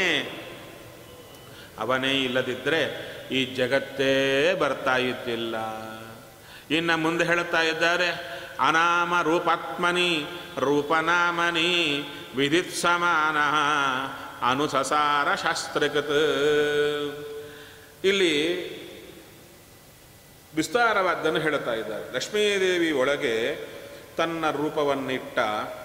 ಅವನೇ ಇಲ್ಲದಿದ್ದರೆ ಈ ಜಗತ್ತೇ ಬರ್ತಾ ಇದ್ದಿಲ್ಲ ಇನ್ನು ಮುಂದೆ ಹೇಳುತ್ತಾ ಇದ್ದಾರೆ ಅನಾಮ ರೂಪಾತ್ಮನಿ ರೂಪನಾಮನಿ ವಿಧಿತ್ ಸಮಾನ ಅನುಸಸಾರ ಶಾಸ್ತ್ರಕೃತ್ ಇಲ್ಲಿ ವಿಸ್ತಾರವಾದ್ದನ್ನು ಹೇಳುತ್ತಾ ಇದ್ದಾರೆ ಲಕ್ಷ್ಮೀದೇವಿ ಒಳಗೆ ತನ್ನ ರೂಪವನ್ನಿಟ್ಟ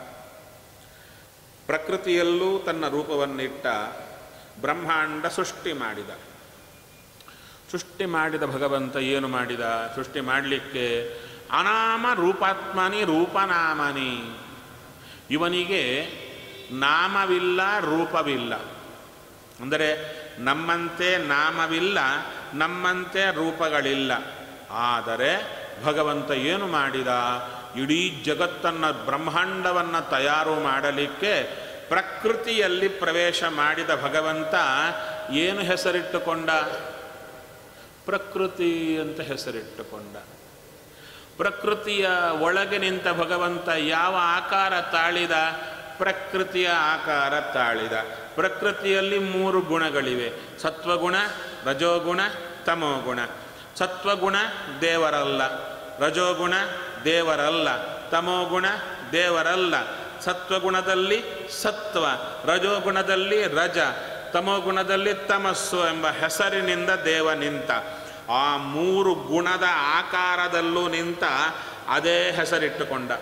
ಪ್ರಕೃತಿಯಲ್ಲೂ ತನ್ನ ರೂಪವನ್ನಿಟ್ಟ ಬ್ರಹ್ಮಾಂಡ ಸೃಷ್ಟಿ ಮಾಡಿದ ಸೃಷ್ಟಿ ಮಾಡಿದ ಭಗವಂತ ಏನು ಮಾಡಿದ ಸೃಷ್ಟಿ ಮಾಡಲಿಕ್ಕೆ ಅನಾಮ ರೂಪಾತ್ಮನಿ ರೂಪನಾಮನಿ ಇವನಿಗೆ ನಾಮವಿಲ್ಲ ರೂಪವಿಲ್ಲ ಅಂದರೆ ನಮ್ಮಂತೆ ನಾಮವಿಲ್ಲ ನಮ್ಮಂತೆ ರೂಪಗಳಿಲ್ಲ ಆದರೆ ಭಗವಂತ ಏನು ಮಾಡಿದ ಇಡೀ ಜಗತ್ತನ್ನು ಬ್ರಹ್ಮಾಂಡವನ್ನು ತಯಾರು ಮಾಡಲಿಕ್ಕೆ ಪ್ರಕೃತಿಯಲ್ಲಿ ಪ್ರವೇಶ ಮಾಡಿದ ಭಗವಂತ ಏನು ಹೆಸರಿಟ್ಟುಕೊಂಡ ಪ್ರಕೃತಿ ಅಂತ ಹೆಸರಿಟ್ಟುಕೊಂಡ ಪ್ರಕೃತಿಯ ಒಳಗೆ ನಿಂತ ಭಗವಂತ ಯಾವ ಆಕಾರ ತಾಳಿದ ಪ್ರಕೃತಿಯ ಆಕಾರ ತಾಳಿದ ಪ್ರಕೃತಿಯಲ್ಲಿ ಮೂರು ಗುಣಗಳಿವೆ ಸತ್ವಗುಣ ರಜೋಗುಣ ತಮೋಗುಣ ಸತ್ವಗುಣ ದೇವರಲ್ಲ ರಜೋಗುಣ ದೇವರಲ್ಲ ತಮೋಗುಣ ದೇವರಲ್ಲ ಸತ್ವಗುಣದಲ್ಲಿ ಸತ್ವ ರಜೋಗುಣದಲ್ಲಿ ರಜ ತಮೋಗುಣದಲ್ಲಿ ತಮಸ್ಸು ಎಂಬ ಹೆಸರಿನಿಂದ ದೇವ ನಿಂತ ಆ ಮೂರು ಗುಣದ ಆಕಾರದಲ್ಲೂ ನಿಂತ ಅದೇ ಹೆಸರಿಟ್ಟುಕೊಂಡ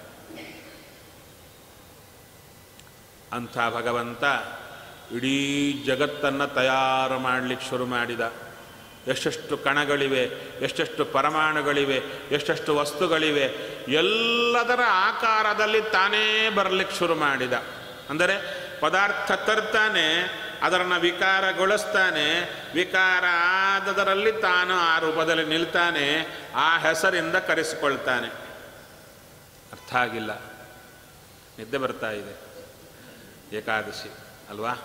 ಅಂಥ ಭಗವಂತ ಇಡೀ ಜಗತ್ತನ್ನು ತಯಾರು ಮಾಡಲಿಕ್ಕೆ ಶುರು ಮಾಡಿದ ಎಷ್ಟೆಷ್ಟು ಕಣಗಳಿವೆ ಎಷ್ಟೆಷ್ಟು ಪರಮಾಣುಗಳಿವೆ ಎಷ್ಟೆಷ್ಟು ವಸ್ತುಗಳಿವೆ ಎಲ್ಲದರ ಆಕಾರದಲ್ಲಿ ತಾನೇ ಬರಲಿಕ್ಕೆ ಶುರು ಮಾಡಿದ ಅಂದರೆ ಪದಾರ್ಥ ತರ್ತಾನೆ ಅದರನ್ನು ವಿಕಾರಗೊಳಿಸ್ತಾನೆ ವಿಕಾರ ಆದದರಲ್ಲಿ ತಾನು ಆ ರೂಪದಲ್ಲಿ ನಿಲ್ತಾನೆ ಆ ಹೆಸರಿಂದ ಕರೆಸಿಕೊಳ್ತಾನೆ ಅರ್ಥ ಆಗಿಲ್ಲ ನಿದ್ದೆ ಬರ್ತಾ ಇದೆ ಏಕಾದಶಿ ಅಲ್ವಾ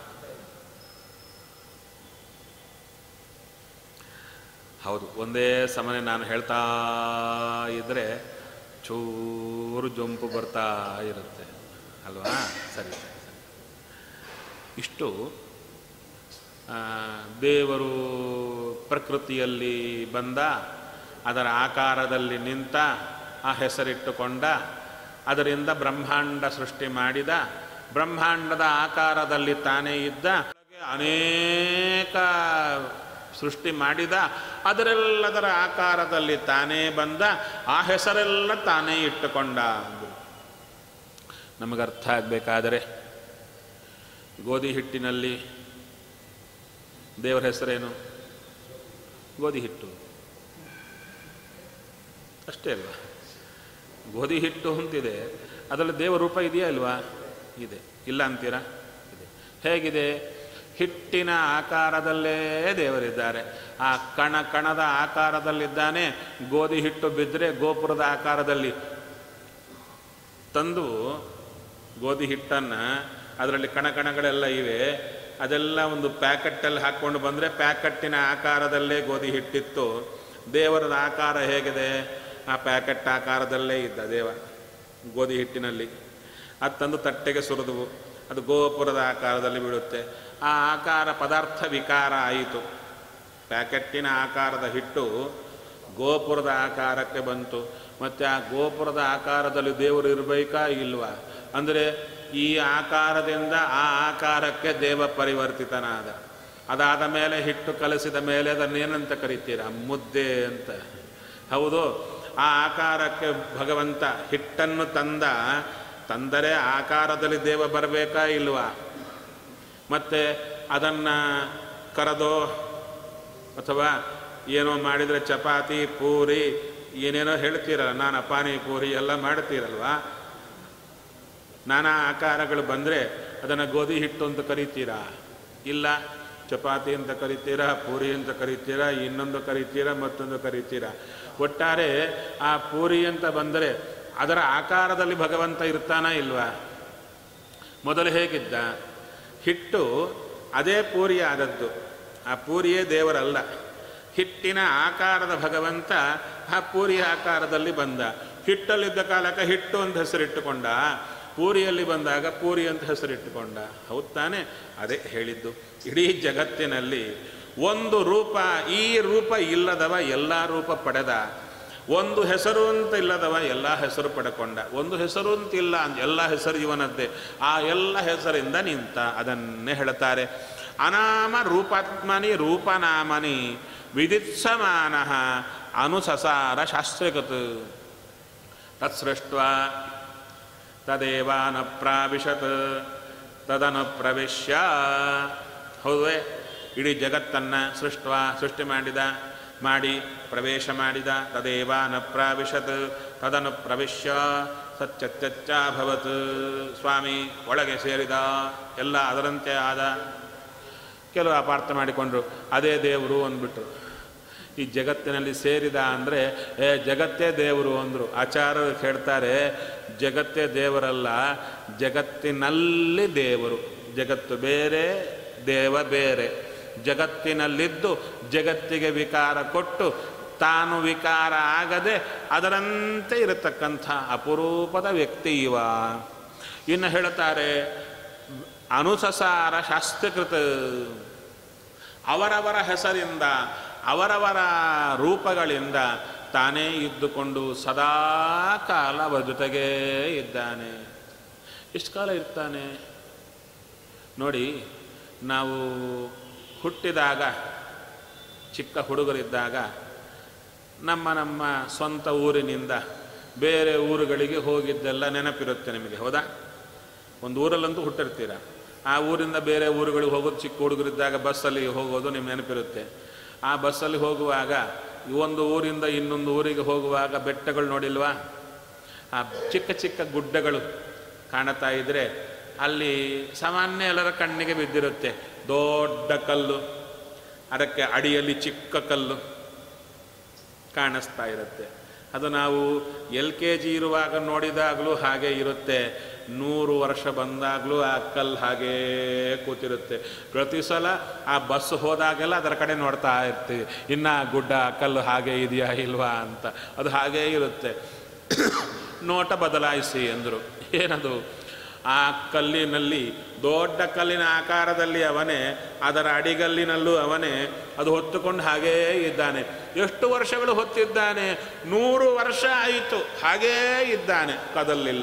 ಹೌದು ಒಂದೇ ಸಮನೆ ನಾನು ಹೇಳ್ತಾ ಇದ್ದರೆ ಚೂರು ಜೊಂಪು ಬರ್ತಾ ಇರುತ್ತೆ ಅಲ್ವಾ ಸರಿ ಸರಿ ಸರಿ ಇಷ್ಟು ಆ, ದೇವರು ಪ್ರಕೃತಿಯಲ್ಲಿ ಬಂದ ಅದರ ಆಕಾರದಲ್ಲಿ ನಿಂತ ಆ ಹೆಸರಿಟ್ಟುಕೊಂಡ ಅದರಿಂದ ಬ್ರಹ್ಮಾಂಡ ಸೃಷ್ಟಿ ಮಾಡಿದ ಬ್ರಹ್ಮಾಂಡದ ಆಕಾರದಲ್ಲಿ ತಾನೇ ಇದ್ದ ಅನೇಕ ಸೃಷ್ಟಿ ಮಾಡಿದ ಅದರೆಲ್ಲದರ ಆಕಾರದಲ್ಲಿ ತಾನೇ ಬಂದ ಆ ಹೆಸರೆಲ್ಲ ತಾನೇ ಇಟ್ಟುಕೊಂಡ ಅಂದ್ರು. ನಮಗರ್ಥ ಆಗಬೇಕಾದರೆ ಗೋಧಿ ಹಿಟ್ಟಿನಲ್ಲಿ ದೇವರ ಹೆಸರೇನು ಗೋಧಿ ಹಿಟ್ಟು ಅಷ್ಟೇ ಅಲ್ವಾ ಗೋಧಿ ಹಿಟ್ಟು ಅಂತಿದೆ ಅದರಲ್ಲಿ ದೇವರ ರೂಪ ಇದೆಯಾ ಇಲ್ವಾ ಇದೆ ಇಲ್ಲ ಅಂತೀರಾ ಇದೆ ಹೇಗಿದೆ ಹಿಟ್ಟಿನ ಆಕಾರದಲ್ಲೇ ದೇವರಿದ್ದಾರೆ ಆ ಕಣ ಕಣದ ಆಕಾರದಲ್ಲಿದ್ದಾನೆ ಗೋಧಿ ಹಿಟ್ಟು ಬಿದ್ದರೆ ಗೋಪುರದ ಆಕಾರದಲ್ಲಿ ತಂದು ಗೋಧಿ ಹಿಟ್ಟನ್ನು ಅದರಲ್ಲಿ ಕಣಕಣಗಳೆಲ್ಲ ಇವೆ ಅದೆಲ್ಲ ಒಂದು ಪ್ಯಾಕೆಟ್ಟಲ್ಲಿ ಹಾಕ್ಕೊಂಡು ಬಂದರೆ ಪ್ಯಾಕೆಟ್ಟಿನ ಆಕಾರದಲ್ಲೇ ಗೋಧಿ ಹಿಟ್ಟಿತ್ತು ದೇವರದ ಆಕಾರ ಹೇಗಿದೆ ಆ ಪ್ಯಾಕೆಟ್ ಆಕಾರದಲ್ಲೇ ಇದ್ದ ದೇವ ಗೋಧಿ ಹಿಟ್ಟಿನಲ್ಲಿ ಅದು ತಂದು ತಟ್ಟೆಗೆ ಸುರಿದವು ಅದು ಗೋಪುರದ ಆಕಾರದಲ್ಲಿ ಬೀಳುತ್ತೆ ಆ ಆಕಾರ ಪದಾರ್ಥ ವಿಕಾರ ಆಯಿತು ಪ್ಯಾಕೆಟ್ಟಿನ ಆಕಾರದ ಹಿಟ್ಟು ಗೋಪುರದ ಆಕಾರಕ್ಕೆ ಬಂತು ಮತ್ತು ಆ ಗೋಪುರದ ಆಕಾರದಲ್ಲಿ ದೇವರು ಇರಬೇಕಾ ಇಲ್ವಾ ಅಂದರೆ ಈ ಆಕಾರದಿಂದ ಆ ಆಕಾರಕ್ಕೆ ದೇವ ಪರಿವರ್ತಿತನಾದ ಅದಾದ ಮೇಲೆ ಹಿಟ್ಟು ಕಲಸಿದ ಮೇಲೆ ಅದನ್ನೇನಂತ ಕರಿತೀರ ಮುದ್ದೆ ಅಂತ ಹೌದು ಆ ಆಕಾರಕ್ಕೆ ಭಗವಂತ ಹಿಟ್ಟನ್ನು ತಂದ ತಂದರೆ ಆಕಾರದಲ್ಲಿ ದೇವ ಬರಬೇಕಾ ಇಲ್ವಾ ಮತ್ತು ಅದನ್ನು ಕರೆದೋ ಅಥವಾ ಏನೋ ಮಾಡಿದರೆ ಚಪಾತಿ ಪೂರಿ ಏನೇನೋ ಹೇಳ್ತೀರಲ್ಲ ನಾನು ಪಾನಿಪೂರಿ ಎಲ್ಲ ಮಾಡ್ತೀರಲ್ವಾ ನಾನಾ ಆಕಾರಗಳು ಬಂದರೆ ಅದನ್ನು ಗೋಧಿ ಹಿಟ್ಟು ಅಂತ ಕರಿತೀರಾ ಇಲ್ಲ ಚಪಾತಿ ಅಂತ ಕರಿತೀರಾ ಪೂರಿ ಅಂತ ಕರಿತೀರಾ ಇನ್ನೊಂದು ಕರಿತೀರಾ ಮತ್ತೊಂದು ಕರಿತೀರಾ ಒಟ್ಟಾರೆ ಆ ಪೂರಿ ಅಂತ ಬಂದರೆ ಅದರ ಆಕಾರದಲ್ಲಿ ಭಗವಂತ ಇರ್ತಾನ ಇಲ್ವಾ ಮೊದಲು ಹೇಗಿದ್ದ ಹಿಟ್ಟು ಅದೇ ಪೂರಿ ಆದದ್ದು ಆ ಪೂರಿಯೇ ದೇವರಲ್ಲ ಹಿಟ್ಟಿನ ಆಕಾರದ ಭಗವಂತ ಆ ಪೂರಿಯ ಆಕಾರದಲ್ಲಿ ಬಂದ ಹಿಟ್ಟಲ್ಲಿದ್ದ ಕಾಲಕ್ಕೆ ಹಿಟ್ಟು ಅಂತ ಹೆಸರಿಟ್ಟುಕೊಂಡ ಪೂರಿಯಲ್ಲಿ ಬಂದಾಗ ಪೂರಿ ಅಂತ ಹೆಸರಿಟ್ಟುಕೊಂಡ ಹೌದು ತಾನೇ ಅದೇ ಹೇಳಿದ್ದು ಇಡೀ ಜಗತ್ತಿನಲ್ಲಿ ಒಂದು ರೂಪ ಈ ರೂಪ ಇಲ್ಲದವ ಎಲ್ಲ ರೂಪ ಪಡೆದ ಒಂದು ಹೆಸರು ಅಂತ ಇಲ್ಲದವ ಎಲ್ಲ ಹೆಸರು ಪಡ್ಕೊಂಡ ಒಂದು ಹೆಸರು ಅಂತ ಇಲ್ಲ ಅಂತ ಎಲ್ಲ ಹೆಸರು ಇವನದ್ದೇ ಆ ಎಲ್ಲ ಹೆಸರಿಂದ ನಿಂತ ಅದನ್ನೇ ಹೇಳ್ತಾರೆ ಅನಾಮ ರೂಪಾತ್ಮನಿ ರೂಪನಾಮನಿ ವಿದಿತ್ಸಮಾನ ಅನುಸಸಾರ ಶಾಸ್ತ್ರಕೃತ್ ತತ್ಸೃಷ್ಟ ತದೇವಾನ ಪ್ರಾವಿಶತ್ ತದನು ಪ್ರವೇಶ್ಯ ಹೌದೇ ಇಡೀ ಜಗತ್ತನ್ನು ಸೃಷ್ಟ ಸೃಷ್ಟಿ ಮಾಡಿದ ಮಾಡಿ ಪ್ರವೇಶ ಮಾಡಿದ ತದೇವ ನ ಪ್ರಾವಿಶತ್ ತದನು ಪ್ರವಿಶ್ಯ ಸತ್ಯತ್ಯಚ್ಚಾಭವತ್ ಸ್ವಾಮಿ ಒಳಗೆ ಸೇರಿದ ಎಲ್ಲ ಅದರಂತೆ ಆದ ಕೆಲವು ಅಪಾರ್ಥ ಮಾಡಿಕೊಂಡ್ರು ಅದೇ ದೇವರು ಅಂದ್ಬಿಟ್ರು ಈ ಜಗತ್ತಿನಲ್ಲಿ ಸೇರಿದ ಅಂದರೆ ಏ ಜಗತ್ತೇ ದೇವರು ಅಂದರು ಆಚಾರ್ಯರು ಹೇಳ್ತಾರೆ ಜಗತ್ತೇ ದೇವರಲ್ಲ ಜಗತ್ತಿನಲ್ಲಿ ದೇವರು ಜಗತ್ತು ಬೇರೆ ದೇವ ಬೇರೆ ಜಗತ್ತಿನಲ್ಲಿದ್ದು ಜಗತ್ತಿಗೆ ವಿಕಾರ ಕೊಟ್ಟು ತಾನು ವಿಕಾರ ಆಗದೆ ಅದರಂತೆ ಇರತಕ್ಕಂಥ ಅಪರೂಪದ ವ್ಯಕ್ತಿ ಇವ ಇನ್ನು ಹೇಳ್ತಾರೆ ಅನುಸಸಾರ ಶಾಸ್ತ್ರಕೃತ ಅವರವರ ಹೆಸರಿಂದ ಅವರವರ ರೂಪಗಳಿಂದ ತಾನೇ ಇದ್ದುಕೊಂಡು ಸದಾ ಕಾಲ ಅವರ ಜೊತೆಗೇ ಇದ್ದಾನೆ ಎಷ್ಟು ಕಾಲ ಇರ್ತಾನೆ ನೋಡಿ ನಾವು ಹುಟ್ಟಿದಾಗ ಚಿಕ್ಕ ಹುಡುಗರಿದ್ದಾಗ ನಮ್ಮ ನಮ್ಮ ಸ್ವಂತ ಊರಿನಿಂದ ಬೇರೆ ಊರುಗಳಿಗೆ ಹೋಗಿದ್ದೆಲ್ಲ ನೆನಪಿರುತ್ತೆ ನಿಮಗೆ ಹೌದಾ ಒಂದು ಊರಲ್ಲಂತೂ ಹುಟ್ಟಿರ್ತೀರ ಆ ಊರಿಂದ ಬೇರೆ ಊರುಗಳಿಗೆ ಹೋಗೋದು ಚಿಕ್ಕ ಹುಡುಗರಿದ್ದಾಗ ಬಸ್ಸಲ್ಲಿ ಹೋಗೋದು ನಿಮ್ಗೆ ನೆನಪಿರುತ್ತೆ ಆ ಬಸ್ಸಲ್ಲಿ ಹೋಗುವಾಗ ಈ ಒಂದು ಊರಿಂದ ಇನ್ನೊಂದು ಊರಿಗೆ ಹೋಗುವಾಗ ಬೆಟ್ಟಗಳು ನೋಡಿಲ್ವಾ ಆ ಚಿಕ್ಕ ಚಿಕ್ಕ ಗುಡ್ಡಗಳು ಕಾಣುತ್ತಾ ಇದ್ದರೆ ಅಲ್ಲಿ ಸಾಮಾನ್ಯ ಎಲ್ಲರ ಕಣ್ಣಿಗೆ ಬಿದ್ದಿರುತ್ತೆ ದೊಡ್ಡ ಕಲ್ಲು ಅದಕ್ಕೆ ಅಡಿಯಲ್ಲಿ ಚಿಕ್ಕ ಕಲ್ಲು ಕಾಣಿಸ್ತಾ ಇರುತ್ತೆ ಅದು ನಾವು ಎಲ್ ಕೆ ಜಿ ಇರುವಾಗ ನೋಡಿದಾಗಲೂ ಹಾಗೆ ಇರುತ್ತೆ ನೂರು ವರ್ಷ ಬಂದಾಗಲೂ ಆ ಕಲ್ಲು ಹಾಗೇ ಕೂತಿರುತ್ತೆ ಪ್ರತಿ ಸಲ ಆ ಬಸ್ ಹೋದಾಗೆಲ್ಲ ಅದರ ಕಡೆ ನೋಡ್ತಾ ಇರ್ತೀವಿ ಇನ್ನು ಆ ಗುಡ್ಡ ಆ ಕಲ್ಲು ಹಾಗೆ ಇದೆಯಾ ಇಲ್ವಾ ಅಂತ ಅದು ಹಾಗೇ ಇರುತ್ತೆ ನೋಟ ಬದಲಾಯಿಸಿ ಎಂದರು ಏನದು ಆ ಕಲ್ಲಿನಲ್ಲಿ ದೊಡ್ಡ ಕಲ್ಲಿನ ಆಕಾರದಲ್ಲಿ ಅವನೇ ಅದರ ಅಡಿಗಲ್ಲಿನಲ್ಲೂ ಅವನೇ ಅದು ಹೊತ್ತುಕೊಂಡು ಹಾಗೇ ಇದ್ದಾನೆ ಎಷ್ಟು ವರ್ಷಗಳು ಹೊತ್ತಿದ್ದಾನೆ ನೂರು ವರ್ಷ ಆಯಿತು ಹಾಗೇ ಇದ್ದಾನೆ ಕದಲಿಲ್ಲ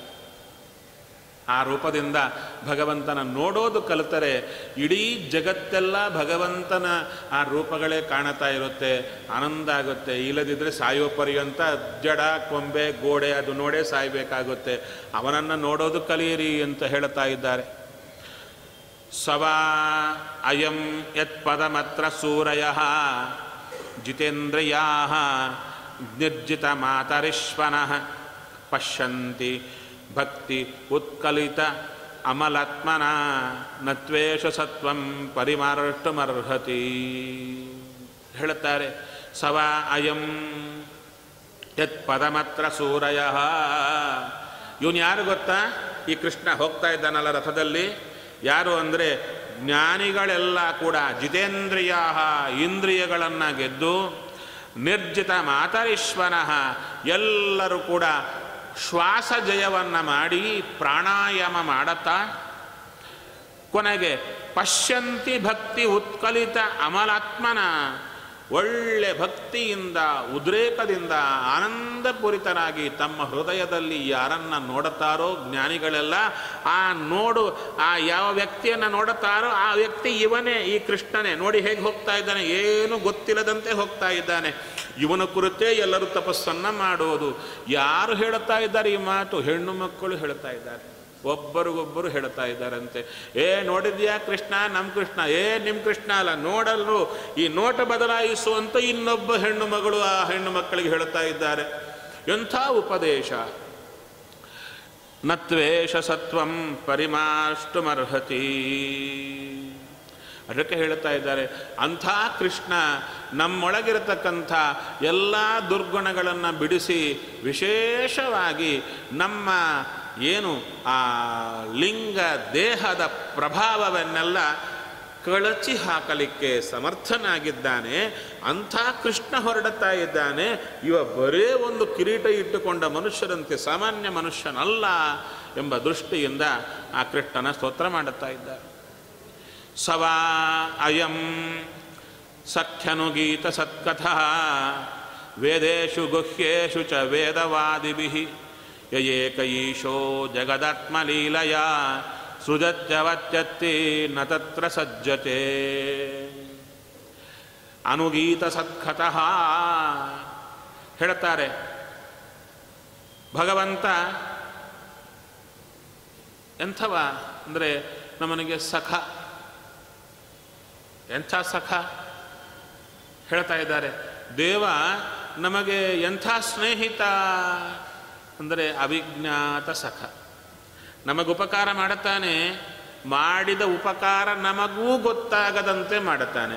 ಆ ರೂಪದಿಂದ ಭಗವಂತನ ನೋಡೋದು ಕಲಿತರೆ ಇಡೀ ಜಗತ್ತೆಲ್ಲ ಭಗವಂತನ ಆ ರೂಪಗಳೇ ಕಾಣತಾ ಇರುತ್ತೆ ಆನಂದ ಆಗುತ್ತೆ ಇಲ್ಲದಿದ್ದರೆ ಸಾಯೋ ಪರ್ಯಂತ ಜಡ ಕೊಂಬೆ ಗೋಡೆ ಅದು ನೋಡೇ ಸಾಯಬೇಕಾಗುತ್ತೆ ಅವನನ್ನು ನೋಡೋದು ಕಲಿಯಿರಿ ಅಂತ ಹೇಳ್ತಾ ಇದ್ದಾರೆ ಸವಾ ಅಯಂ ಯತ್ ಪದಮತ್ರ ಸೂರಯ ಜಿತೇಂದ್ರಿಯಾ ನಿರ್ಜಿತ ಮಾತರಿಶ್ವನಃ ಪಶ್ಯಂತಿ ಭಕ್ತಿ ಉತ್ಕಲಿತ ಅಮಲಾತ್ಮನ ನತ್ವೇಷ ಸತ್ವಂ ಪರಿಮಾರ್ಷ್ಟಮರ್ಹತಿ ಹೇಳುತ್ತಾರೆ ಸವಾ ಅಯಂ ಯತ್ ಪದಮತ್ರ ಸೂರಯ ಇವನು ಯಾರು ಗೊತ್ತಾ ಈ ಕೃಷ್ಣ ಹೋಗ್ತಾ ಇದ್ದಾನಲ್ಲ ರಥದಲ್ಲಿ ಯಾರು ಅಂದರೆ ಜ್ಞಾನಿಗಳೆಲ್ಲ ಕೂಡ ಜಿತೇಂದ್ರಿಯ ಇಂದ್ರಿಯಗಳನ್ನು ಗೆದ್ದು ನಿರ್ಜಿತ ಮಾತರೀಶ್ವನಃ ಎಲ್ಲರೂ ಕೂಡ ಶ್ವಾಸ ಜಯವನ್ನು ಮಾಡಿ ಪ್ರಾಣಾಯಾಮ ಮಾಡುತ್ತಾ ಕೊನೆಗೆ ಪಶ್ಯಂತಿ ಭಕ್ತಿ ಉತ್ಕಲಿತ ಅಮಲಾತ್ಮನ ಒಳ್ಳೆ ಭಕ್ತಿಯಿಂದ ಉದ್ರೇಕದಿಂದ ಆನಂದಪೂರಿತರಾಗಿ ತಮ್ಮ ಹೃದಯದಲ್ಲಿ ಯಾರನ್ನ ನೋಡುತ್ತಾರೋ ಜ್ಞಾನಿಗಳೆಲ್ಲ ಆ ನೋಡು ಆ ಯಾವ ವ್ಯಕ್ತಿಯನ್ನು ನೋಡುತ್ತಾರೋ ಆ ವ್ಯಕ್ತಿ ಇವನೇ ಈ ಕೃಷ್ಣನೇ ನೋಡಿ ಹೇಗೆ ಹೋಗ್ತಾ ಇದ್ದಾನೆ ಏನು ಗೊತ್ತಿಲ್ಲದಂತೆ ಹೋಗ್ತಾ ಇದ್ದಾನೆ ಇವನ ಕುರಿತೇ ಎಲ್ಲರೂ ತಪಸ್ಸನ್ನು ಮಾಡೋದು ಯಾರು ಹೇಳುತ್ತಾ ಇದ್ದಾರೆ ಈ ಮಾತು ಹೆಣ್ಣು ಮಕ್ಕಳು ಹೇಳ್ತಾ ಇದ್ದಾರೆ ಒಬ್ಬರಿಗೊಬ್ಬರು ಹೇಳ್ತಾ ಇದ್ದಾರಂತೆ ಏ ನೋಡಿದ್ಯಾ ಕೃಷ್ಣ ನಮ್ಮ ಕೃಷ್ಣ ಏ ನಿಮ್ಮ ಕೃಷ್ಣ ಅಲ್ಲ ನೋಡಲು ಈ ನೋಟ ಬದಲಾಯಿಸುವಂತ ಇನ್ನೊಬ್ಬ ಹೆಣ್ಣು ಮಗಳು ಆ ಹೆಣ್ಣು ಮಕ್ಕಳಿಗೆ ಹೇಳ್ತಾ ಇದ್ದಾರೆ ಎಂಥ ಉಪದೇಶ ನತ್ವೇಷ ಸತ್ವಂ ಪರಿಮಾಷ್ಟುಮರ್ಹತಿ ಅದಕ್ಕೆ ಹೇಳ್ತಾ ಇದ್ದಾರೆ ಅಂಥ ಕೃಷ್ಣ ನಮ್ಮೊಳಗಿರತಕ್ಕಂಥ ಎಲ್ಲ ದುರ್ಗುಣಗಳನ್ನು ಬಿಡಿಸಿ ವಿಶೇಷವಾಗಿ ನಮ್ಮ ಏನು ಆ ಲಿಂಗ ದೇಹದ ಪ್ರಭಾವವನ್ನೆಲ್ಲ ಕಳಚಿ ಹಾಕಲಿಕ್ಕೆ ಸಮರ್ಥನಾಗಿದ್ದಾನೆ ಅಂಥ ಕೃಷ್ಣ ಹೊರಡುತ್ತಾ ಇದ್ದಾನೆ ಇವ ಬರೇ ಒಂದು ಕಿರೀಟ ಇಟ್ಟುಕೊಂಡ ಮನುಷ್ಯರಂತೆ ಸಾಮಾನ್ಯ ಮನುಷ್ಯನಲ್ಲ ಎಂಬ ದೃಷ್ಟಿಯಿಂದ ಆ ಕೃಷ್ಣನ ಸ್ತೋತ್ರ ಮಾಡುತ್ತಾ ಇದ್ದಾರೆ ಸವಾ ಅಯಂ ಸಖ್ಯನುಗೀತ ಸತ್ಕಥ ವೇದೇಶು ಗುಹ್ಯೇಶು ಚ ವೇದವಾದಿಭಿಃ ಯಯೇಕ ಈಶೋ ಜಗದಾತ್ಮಲೀಲಯ ಸೃಜತ್ಯವತ್ಯತ್ತಿ ನ ತತ್ರ ಸಜ್ಜತೆ ಅನುಗೀತ ಸತ್ಕಥಃ ಹೇಳ್ತಾರೆ ಭಗವಂತ ಎಂಥವ ಅಂದರೆ ನಮ್ಮನಿಗೆ ಸಖ ಎಂಥ ಸಖ ಹೇಳ್ತಾ ಇದ್ದಾರೆ ದೇವ ನಮಗೆ ಎಂಥ ಸ್ನೇಹಿತ ಅಂದರೆ ಅವಿಜ್ಞಾತ ಸಖ ನಮಗೆ ಉಪಕಾರ ಮಾಡುತ್ತಾನೆ ಮಾಡಿದ ಉಪಕಾರ ನಮಗೂ ಗೊತ್ತಾಗದಂತೆ ಮಾಡುತ್ತಾನೆ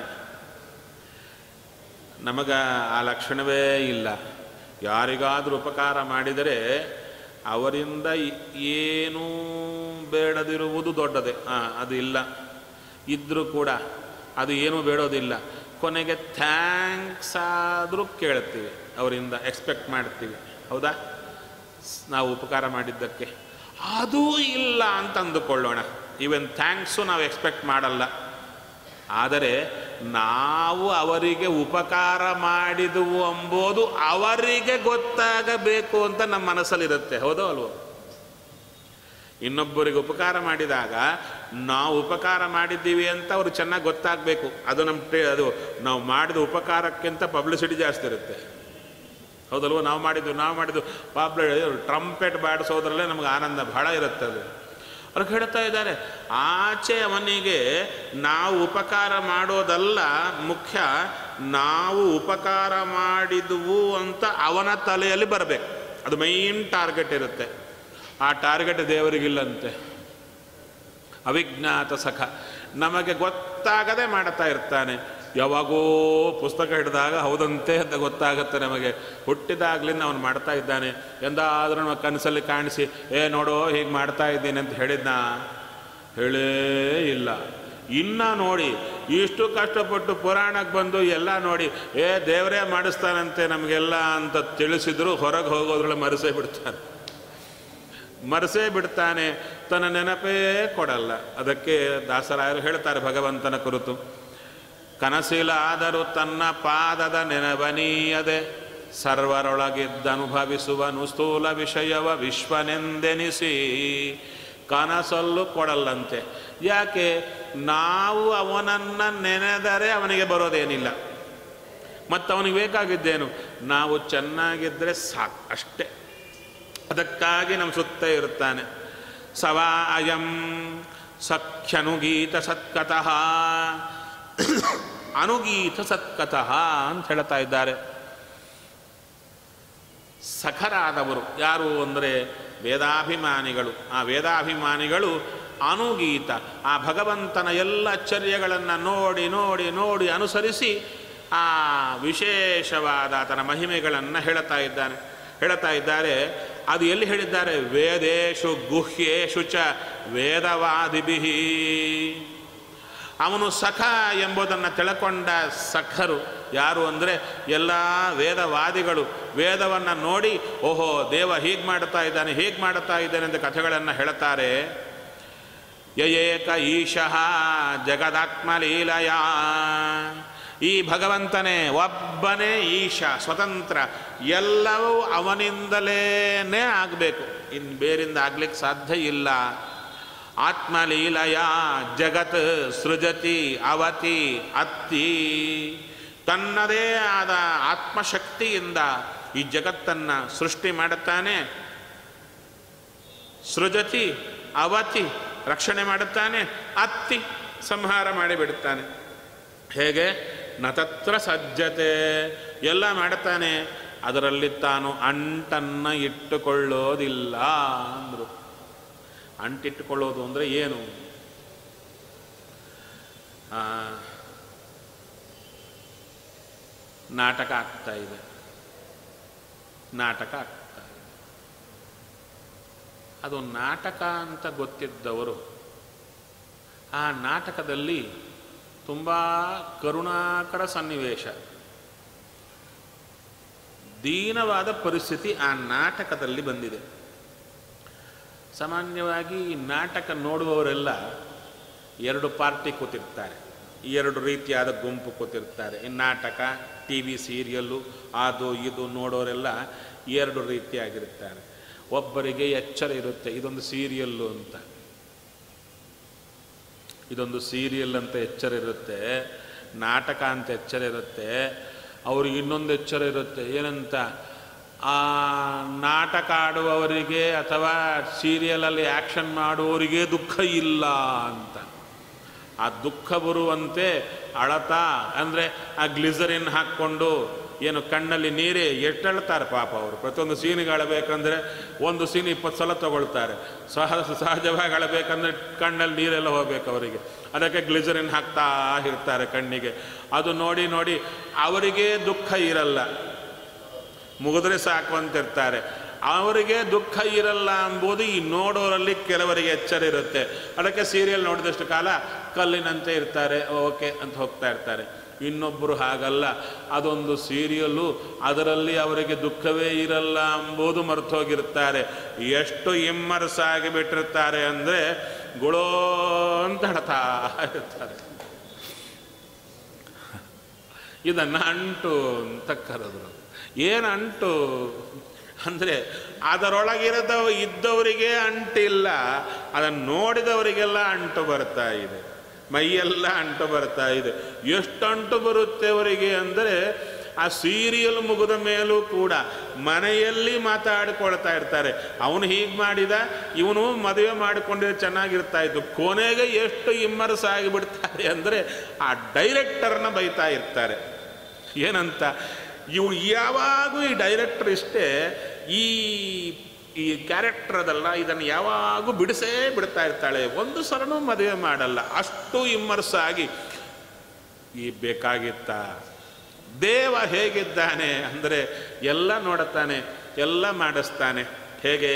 ನಮಗ ಆ ಲಕ್ಷಣವೇ ಇಲ್ಲ ಯಾರಿಗಾದರೂ ಉಪಕಾರ ಮಾಡಿದರೆ ಅವರಿಂದ ಏನೂ ಬೇಡದಿರುವುದು ದೊಡ್ಡದೆ ಹಾಂ ಅದು ಇಲ್ಲ ಇದ್ದರೂ ಕೂಡ ಅದು ಏನೂ ಬೇಡೋದಿಲ್ಲ ಕೊನೆಗೆ ಥ್ಯಾಂಕ್ಸ್ ಆದರೂ ಕೇಳ್ತೀವಿ ಅವರಿಂದ ಎಕ್ಸ್ಪೆಕ್ಟ್ ಮಾಡ್ತೀವಿ ಹೌದಾ ನಾವು ಉಪಕಾರ ಮಾಡಿದ್ದಕ್ಕೆ ಅದೂ ಇಲ್ಲ ಅಂತ ಅಂದುಕೊಳ್ಳೋಣ ಈವನ್ ಥ್ಯಾಂಕ್ಸು ನಾವು ಎಕ್ಸ್ಪೆಕ್ಟ್ ಮಾಡಲ್ಲ ಆದರೆ ನಾವು ಅವರಿಗೆ ಉಪಕಾರ ಮಾಡಿದುವು ಎಂಬುದು ಅವರಿಗೆ ಗೊತ್ತಾಗಬೇಕು ಅಂತ ನಮ್ಮ ಮನಸ್ಸಲ್ಲಿರುತ್ತೆ ಹೌದೋ ಅಲ್ವೋ ಇನ್ನೊಬ್ಬರಿಗೆ ಉಪಕಾರ ಮಾಡಿದಾಗ ನಾವು ಉಪಕಾರ ಮಾಡಿದ್ದೀವಿ ಅಂತ ಅವ್ರು ಚೆನ್ನಾಗಿ ಗೊತ್ತಾಗಬೇಕು ಅದು ನಮ್ಮ ಟೇ ಅದು ನಾವು ಮಾಡಿದ ಉಪಕಾರಕ್ಕಿಂತ ಪಬ್ಲಿಸಿಟಿ ಜಾಸ್ತಿ ಇರುತ್ತೆ ಹೌದಲ್ವ ನಾವು ಮಾಡಿದ್ದು ನಾವು ಮಾಡಿದ್ದು ಪಾಪ್ಲ ಟ್ರಂಪೆಟ್ ಬಾಡಿಸೋದ್ರಲ್ಲೇ ನಮ್ಗೆ ಆನಂದ ಬಹಳ ಇರುತ್ತೆ ಅದು ಅವ್ರು ಹೇಳ್ತಾ ಇದ್ದಾರೆ ಆಚೆ ಅವನಿಗೆ ನಾವು ಉಪಕಾರ ಮಾಡೋದಲ್ಲ ಮುಖ್ಯ ನಾವು ಉಪಕಾರ ಮಾಡಿದ್ವು ಅಂತ ಅವನ ತಲೆಯಲ್ಲಿ ಬರಬೇಕು ಅದು ಮೈನ್ ಟಾರ್ಗೆಟ್ ಇರುತ್ತೆ ಆ ಟಾರ್ಗೆಟ್ ದೇವರಿಗಿಲ್ಲಂತೆ ಅವಿಜ್ಞಾತ ಸಖ ನಮಗೆ ಗೊತ್ತಾಗದೆ ಮಾಡ್ತಾ ಇರ್ತಾನೆ ಯಾವಾಗೋ ಪುಸ್ತಕ ಹಿಡಿದಾಗ ಹೌದಂತೆ ಅಂತ ಗೊತ್ತಾಗುತ್ತೆ ನಮಗೆ ಹುಟ್ಟಿದಾಗ್ಲಿಂದ ಅವನು ಮಾಡ್ತಾ ಇದ್ದಾನೆ ಎಂದಾದ್ರೂ ನಮ್ಮ ಕನಸಲ್ಲಿ ಕಾಣಿಸಿ ಏ ನೋಡೋ ಹೀಗೆ ಮಾಡ್ತಾ ಇದ್ದೀನಿ ಅಂತ ಹೇಳಿದ್ನ ಹೇಳೇ ಇಲ್ಲ ಇನ್ನ ನೋಡಿ ಇಷ್ಟು ಕಷ್ಟಪಟ್ಟು ಪುರಾಣಕ್ಕೆ ಬಂದು ಎಲ್ಲ ನೋಡಿ ಏ ದೇವರೇ ಮಾಡಿಸ್ತಾನಂತೆ ನಮಗೆಲ್ಲ ಅಂತ ತಿಳಿಸಿದ್ರು ಹೊರಗೆ ಹೋಗೋದ್ರೊಳಗೆ ಮರೆಸೇ ಬಿಡ್ತಾನೆ ಮರೆಸೇ ಬಿಡ್ತಾನೆ ತನ್ನ ನೆನಪೇ ಕೊಡಲ್ಲ ಅದಕ್ಕೆ ದಾಸರಾಯರು ಹೇಳ್ತಾರೆ ಭಗವಂತನ ಕುರಿತು ಕನಸಿಲಾದರೂ ತನ್ನ ಪಾದದ ನೆನವನೀಯದೆ ಸರ್ವರೊಳಗಿದ್ದನುಭವಿಸುವನು ಸ್ಥೂಲ ವಿಷಯವ ವಿಶ್ವನೆಂದೆನಿಸಿ ಕನಸಲ್ಲೂ ಕೊಡಲ್ಲಂತೆ ಯಾಕೆ ನಾವು ಅವನನ್ನು ನೆನೆದರೆ ಅವನಿಗೆ ಬರೋದೇನಿಲ್ಲ ಮತ್ತು ಅವನಿಗೆ ಬೇಕಾಗಿದ್ದೇನು ನಾವು ಚೆನ್ನಾಗಿದ್ದರೆ ಸಾಕು ಅಷ್ಟೇ ಅದಕ್ಕಾಗಿ ನಮ್ಮ ಸುತ್ತ ಇರುತ್ತಾನೆ ಸವಾ ಅಯಂ ಸಖ್ಯನುಗೀತ ಸತ್ಕತಃ ಅನುಗೀತ ಸತ್ಕತಃ ಅಂತ ಹೇಳ್ತಾ ಇದ್ದಾರೆ ಸಖರಾದವರು ಯಾರು ಅಂದರೆ ವೇದಾಭಿಮಾನಿಗಳು ಆ ವೇದಾಭಿಮಾನಿಗಳು ಅನುಗೀತ ಆ ಭಗವಂತನ ಎಲ್ಲ ಚರ್ಯಗಳನ್ನು ನೋಡಿ ನೋಡಿ ನೋಡಿ ಅನುಸರಿಸಿ ಆ ವಿಶೇಷವಾದ ಆತನ ಮಹಿಮೆಗಳನ್ನು ಹೇಳ್ತಾ ಇದ್ದಾನೆ ಹೇಳ್ತಾ ಇದ್ದಾರೆ ಅದು ಎಲ್ಲಿ ಹೇಳಿದ್ದಾರೆ ವೇದೇಶು ಗುಹ್ಯೇಶು ಚ ವೇದವಾದಿಭಿ ಅವನು ಸಖ ಎಂಬುದನ್ನು ತಿಳ್ಕೊಂಡ ಸಖರು ಯಾರು ಅಂದರೆ ಎಲ್ಲ ವೇದವಾದಿಗಳು ವೇದವನ್ನು ನೋಡಿ ಓಹೋ ದೇವ ಹೀಗೆ ಮಾಡ್ತಾ ಇದ್ದಾನೆ ಹೀಗೆ ಮಾಡ್ತಾ ಇದ್ದಾನೆ ಅಂತ ಕಥೆಗಳನ್ನು ಹೇಳ್ತಾರೆ ಯಯೇಕ ಈಶಃ ಜಗದಾತ್ಮಲೀಲಯ ಈ ಭಗವಂತನೇ ಒಬ್ಬನೇ ಈಶ ಸ್ವತಂತ್ರ ಎಲ್ಲವೂ ಅವನಿಂದಲೇ ಆಗಬೇಕು ಇನ್ನು ಬೇರಿಂದ ಆಗ್ಲಿಕ್ಕೆ ಸಾಧ್ಯ ಇಲ್ಲ ಆತ್ಮಲೀಲಯ ಜಗತ್ ಸೃಜತಿ ಅವತಿ ಅತ್ತಿ ತನ್ನದೇ ಆದ ಆತ್ಮಶಕ್ತಿಯಿಂದ ಈ ಜಗತ್ತನ್ನು ಸೃಷ್ಟಿ ಮಾಡುತ್ತಾನೆ ಸೃಜತಿ ಅವತಿ ರಕ್ಷಣೆ ಮಾಡುತ್ತಾನೆ ಅತ್ತಿ ಸಂಹಾರ ಮಾಡಿಬಿಡುತ್ತಾನೆ ಹೇಗೆ ನತತ್ರ ಸಜ್ಜತೆ ಎಲ್ಲ ಮಾಡುತ್ತಾನೆ ಅದರಲ್ಲಿ ತಾನು ಅಂಟನ್ನು ಇಟ್ಟುಕೊಳ್ಳೋದಿಲ್ಲ ಅಂದರು ಅಂಟಿಟ್ಟುಕೊಳ್ಳೋದು ಅಂದರೆ ಏನು ಆ, ನಾಟಕ ಆಗ್ತಾ ಇದೆ ನಾಟಕ ಆಗ್ತಾ ಇದೆ ಅದು ನಾಟಕ ಅಂತ ಗೊತ್ತಿದ್ದವರು ಆ ನಾಟಕದಲ್ಲಿ ತುಂಬ ಕರುಣಾಕರ ಸನ್ನಿವೇಶ ದೀನವಾದ ಪರಿಸ್ಥಿತಿ ಆ ನಾಟಕದಲ್ಲಿ ಬಂದಿದೆ ಸಾಮಾನ್ಯವಾಗಿ ಈ ನಾಟಕ ನೋಡುವವರೆಲ್ಲ ಎರಡು ಪಾರ್ಟಿ ಕೂತಿರ್ತಾರೆ ಎರಡು ರೀತಿಯಾದ ಗುಂಪು ಕೂತಿರ್ತಾರೆ ಈ ನಾಟಕ ಟಿ ವಿ ಸೀರಿಯಲ್ಲು ಅದು ಇದು ನೋಡೋರೆಲ್ಲ ಎರಡು ರೀತಿಯಾಗಿರ್ತಾರೆ ಒಬ್ಬರಿಗೆ ಎಚ್ಚರ ಇರುತ್ತೆ ಇದೊಂದು ಸೀರಿಯಲ್ಲು ಅಂತ ಇದೊಂದು ಸೀರಿಯಲ್ ಅಂತ ಎಚ್ಚರ ಇರುತ್ತೆ ನಾಟಕ ಅಂತ ಎಚ್ಚರ ಇರುತ್ತೆ ಅವ್ರಿಗೆ ಇನ್ನೊಂದು ಎಚ್ಚರ ಇರುತ್ತೆ ಏನಂತ ಆ ನಾಟಕ ಆಡುವವರಿಗೆ ಅಥವಾ ಸೀರಿಯಲಲ್ಲಿ ಆ್ಯಕ್ಷನ್ ಮಾಡುವವರಿಗೆ ದುಃಖ ಇಲ್ಲ ಅಂತ ಆ ದುಃಖ ಬರುವಂತೆ ಅಳತಾ ಅಂದರೆ ಆ ಗ್ಲಿಸರಿನ್ ಹಾಕ್ಕೊಂಡು ಏನು ಕಣ್ಣಲ್ಲಿ ನೀರೇ ಎಷ್ಟು ಅಳ್ತಾರೆ ಪಾಪ ಅವರು ಪ್ರತಿಯೊಂದು ಸೀನಿಗೆ ಅಳಬೇಕಂದ್ರೆ ಒಂದು ಸೀನ್ ಇಪ್ಪತ್ತು ಸಲ ತಗೊಳ್ತಾರೆ ಸಹ ಸಹಜವಾಗಿ ಅಳಬೇಕಂದ್ರೆ ಕಣ್ಣಲ್ಲಿ ನೀರೆಲ್ಲ ಹೋಗ್ಬೇಕು ಅವರಿಗೆ ಅದಕ್ಕೆ ಗ್ಲಿಸರಿನ್ ಹಾಕ್ತಾ ಇರ್ತಾರೆ ಕಣ್ಣಿಗೆ ಅದು ನೋಡಿ ನೋಡಿ ಅವರಿಗೆ ದುಃಖ ಇರಲ್ಲ ಮುಗಿದ್ರೆ ಸಾಕು ಅಂತಿರ್ತಾರೆ ಅವರಿಗೆ ದುಃಖ ಇರಲ್ಲ ಎಂಬುದು ಈ ನೋಡೋರಲ್ಲಿ ಕೆಲವರಿಗೆ ಎಚ್ಚರ ಇರುತ್ತೆ ಅದಕ್ಕೆ ಸೀರಿಯಲ್ ನೋಡಿದಷ್ಟು ಕಾಲ ಕಲ್ಲಿನಂತೆ ಇರ್ತಾರೆ ಓಕೆ ಅಂತ ಹೋಗ್ತಾ ಇರ್ತಾರೆ ಇನ್ನೊಬ್ಬರು ಹಾಗಲ್ಲ ಅದೊಂದು ಸೀರಿಯಲ್ಲು ಅದರಲ್ಲಿ ಅವರಿಗೆ ದುಃಖವೇ ಇರಲ್ಲ ಎಂಬುದು ಮರ್ತೋಗಿರ್ತಾರೆ ಎಷ್ಟು ಇಮ್ಮರ್ಸ್ ಆಗಿಬಿಟ್ಟಿರ್ತಾರೆ ಅಂದರೆ ಗುಳೋ ಅಂತ ಹಡ್ತಾ ಇರ್ತಾರೆ ಇದನ್ನು ಅಂಟು ಅಂತ ಕರೆದ್ರು ಏನು ಅಂಟು ಅಂದರೆ ಅದರೊಳಗಿರದ ಇದ್ದವರಿಗೆ ಅಂಟಿಲ್ಲ ಅದನ್ನು ನೋಡಿದವರಿಗೆಲ್ಲ ಅಂಟು ಬರ್ತಾ ಇದೆ ಮೈಯೆಲ್ಲ ಅಂಟು ಬರ್ತಾ ಇದೆ ಎಷ್ಟು ಅಂಟು ಬರುತ್ತೆ ಅವರಿಗೆ ಅಂದರೆ ಆ ಸೀರಿಯಲ್ ಮುಗಿದ ಮೇಲೂ ಕೂಡ ಮನೆಯಲ್ಲಿ ಮಾತಾಡಿಕೊಳ್ತಾ ಇರ್ತಾರೆ ಅವನು ಹೀಗೆ ಮಾಡಿದ ಇವನು ಮದುವೆ ಮಾಡಿಕೊಂಡಿದ್ರೆ ಚೆನ್ನಾಗಿರ್ತಾ ಇತ್ತು ಕೊನೆಗೆ ಎಷ್ಟು ಇಮ್ಮರ್ಸ್ ಆಗಿಬಿಡ್ತಾರೆ ಅಂದರೆ ಆ ಡೈರೆಕ್ಟರ್ನ ಬೈತಾ ಇರ್ತಾರೆ ಏನಂತ ಇವು ಯಾವಾಗೂ ಈ ಡೈರೆಕ್ಟರ್ ಇಷ್ಟೇ ಈ ಈ ಕ್ಯಾರೆಕ್ಟರ್ ಅದಲ್ಲ ಇದನ್ನು ಯಾವಾಗೂ ಬಿಡಿಸೇ ಬಿಡ್ತಾ ಇರ್ತಾಳೆ ಒಂದು ಸಲನೂ ಮದುವೆ ಮಾಡಲ್ಲ ಅಷ್ಟು ಇಮ್ಮರ್ಸ್ ಆಗಿ ಈ ಬೇಕಾಗಿತ್ತ ದೇವ ಹೇಗಿದ್ದಾನೆ ಅಂದರೆ ಎಲ್ಲ ನೋಡುತ್ತಾನೆ ಎಲ್ಲ ಮಾಡಿಸ್ತಾನೆ ಹೇಗೆ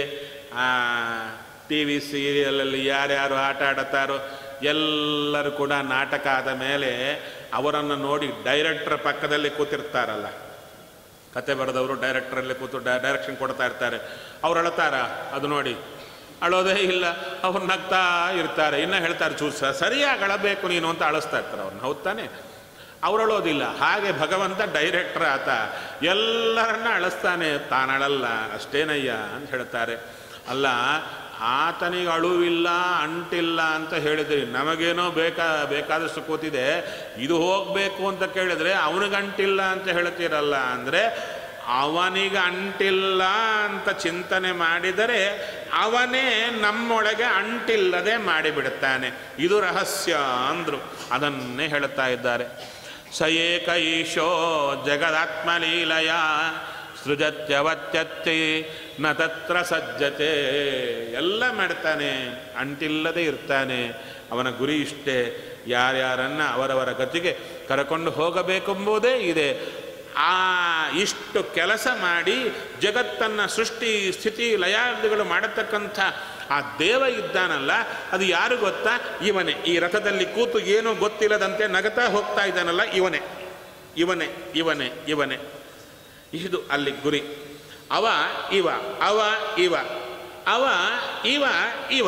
ಟಿ ವಿ ಸೀರಿಯಲಲ್ಲಿ ಯಾರ್ಯಾರು ಆಟ ಆಡುತ್ತಾರೋ ಎಲ್ಲರೂ ಕೂಡ ನಾಟಕ ಆದ ಮೇಲೆ ಅವರನ್ನು ನೋಡಿ ಡೈರೆಕ್ಟರ್ ಪಕ್ಕದಲ್ಲಿ ಕೂತಿರ್ತಾರಲ್ಲ ಕತೆ ಬರೆದವರು ಡೈರೆಕ್ಟ್ರಲ್ಲಿ ಕೂತು ಡೈರೆಕ್ಷನ್ ಕೊಡ್ತಾ ಇರ್ತಾರೆ ಅವ್ರು ಅಳತಾರ ಅದು ನೋಡಿ ಅಳೋದೇ ಇಲ್ಲ ಅವ್ರು ನಗ್ತಾ ಇರ್ತಾರೆ ಇನ್ನು ಹೇಳ್ತಾರೆ ಚೂಸ ಸರಿಯಾಗಿ ಅಳಬೇಕು ನೀನು ಅಂತ ಅಳಿಸ್ತಾ ಇರ್ತಾರೆ ಅವ್ರನ್ನ ಹೌದ್ ತಾನೆ ಅವ್ರು ಅಳೋದಿಲ್ಲ ಹಾಗೆ ಭಗವಂತ ಡೈರೆಕ್ಟರ್ ಆತ ಎಲ್ಲರನ್ನ ಅಳಿಸ್ತಾನೆ ತಾನಳಲ್ಲ ಅಷ್ಟೇನಯ್ಯ ಅಂತ ಹೇಳ್ತಾರೆ ಅಲ್ಲ ಆತನಿಗೆ ಅಳುವಿಲ್ಲ ಅಂಟಿಲ್ಲ ಅಂತ ಹೇಳಿದ್ರಿ ನಮಗೇನೋ ಬೇಕಾ ಬೇಕಾದಷ್ಟು ಕೂತಿದೆ ಇದು ಹೋಗಬೇಕು ಅಂತ ಕೇಳಿದ್ರೆ ಅವನಿಗೆ ಅಂಟಿಲ್ಲ ಅಂತ ಹೇಳ್ತೀರಲ್ಲ ಅಂದರೆ ಅವನಿಗೆ ಅಂಟಿಲ್ಲ ಅಂತ ಚಿಂತನೆ ಮಾಡಿದರೆ ಅವನೇ ನಮ್ಮೊಳಗೆ ಅಂಟಿಲ್ಲದೆ ಮಾಡಿಬಿಡುತ್ತಾನೆ ಇದು ರಹಸ್ಯ ಅಂದರು ಅದನ್ನೇ ಹೇಳುತ್ತಾ ಸ ಏಕ ಈಶೋ ಜಗದಾತ್ಮಲೀಲಯ ಸೃಜತ್ಯವತ್ಯತ್ತಿ ನ ತತ್ರ ಸಜ್ಜತೆ ಎಲ್ಲ ಮಾಡ್ತಾನೆ ಅಂಟಿಲ್ಲದೆ ಇರ್ತಾನೆ ಅವನ ಗುರಿ ಇಷ್ಟೇ ಯಾರ್ಯಾರನ್ನ ಅವರವರ ಗತಿಗೆ ಕರಕೊಂಡು ಹೋಗಬೇಕೆಂಬುದೇ ಇದೆ ಆ ಇಷ್ಟು ಕೆಲಸ ಮಾಡಿ ಜಗತ್ತನ್ನು ಸೃಷ್ಟಿ ಸ್ಥಿತಿ ಲಯಾದಿಗಳು ಮಾಡತಕ್ಕಂಥ ಆ ದೇವ ಇದ್ದಾನಲ್ಲ ಅದು ಯಾರು ಗೊತ್ತಾ ಇವನೇ ಈ ರಥದಲ್ಲಿ ಕೂತು ಏನೂ ಗೊತ್ತಿಲ್ಲದಂತೆ ನಗತಾ ಹೋಗ್ತಾ ಇದ್ದಾನಲ್ಲ ಇವನೇ ಇವನೇ ಇವನೇ ಇವನೇ ಇದು ಅಲ್ಲಿ ಗುರಿ ಅವ ಇವ ಅವ ಇವ ಅವ ಇವ ಇವ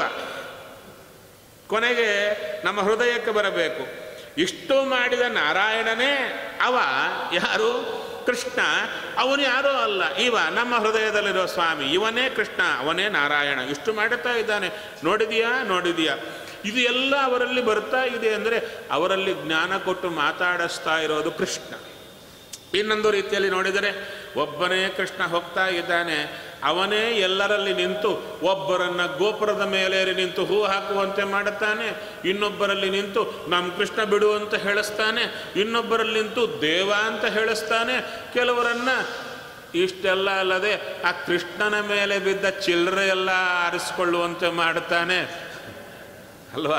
ಕೊನೆಗೆ ನಮ್ಮ ಹೃದಯಕ್ಕೆ ಬರಬೇಕು ಇಷ್ಟು ಮಾಡಿದ ನಾರಾಯಣನೇ ಅವ ಯಾರು ಕೃಷ್ಣ ಅವನು ಯಾರೂ ಅಲ್ಲ ಇವ ನಮ್ಮ ಹೃದಯದಲ್ಲಿರೋ ಸ್ವಾಮಿ ಇವನೇ ಕೃಷ್ಣ ಅವನೇ ನಾರಾಯಣ ಇಷ್ಟು ಮಾಡುತ್ತಾ ಇದ್ದಾನೆ ನೋಡಿದೀಯಾ ನೋಡಿದೀಯಾ ಇದು ಎಲ್ಲ ಅವರಲ್ಲಿ ಬರ್ತಾ ಇದೆ ಅಂದರೆ ಅವರಲ್ಲಿ ಜ್ಞಾನ ಕೊಟ್ಟು ಮಾತಾಡಿಸ್ತಾ ಇರೋದು ಕೃಷ್ಣ ಇನ್ನೊಂದು ರೀತಿಯಲ್ಲಿ ನೋಡಿದರೆ ಒಬ್ಬನೇ ಕೃಷ್ಣ ಹೋಗ್ತಾ ಇದ್ದಾನೆ ಅವನೇ ಎಲ್ಲರಲ್ಲಿ ನಿಂತು ಒಬ್ಬರನ್ನ ಗೋಪುರದ ಮೇಲೇರಿ ನಿಂತು ಹೂ ಹಾಕುವಂತೆ ಮಾಡುತ್ತಾನೆ ಇನ್ನೊಬ್ಬರಲ್ಲಿ ನಿಂತು ನಮ್ಮ ಕೃಷ್ಣ ಬಿಡು ಅಂತ ಹೇಳಿಸ್ತಾನೆ ಇನ್ನೊಬ್ಬರಲ್ಲಿ ನಿಂತು ದೇವ ಅಂತ ಹೇಳಿಸ್ತಾನೆ ಕೆಲವರನ್ನ ಇಷ್ಟೆಲ್ಲ ಅಲ್ಲದೆ ಆ ಕೃಷ್ಣನ ಮೇಲೆ ಬಿದ್ದ ಚಿಲ್ಲರೆ ಎಲ್ಲ ಆರಿಸ್ಕೊಳ್ಳುವಂತೆ ಮಾಡುತ್ತಾನೆ ಅಲ್ವಾ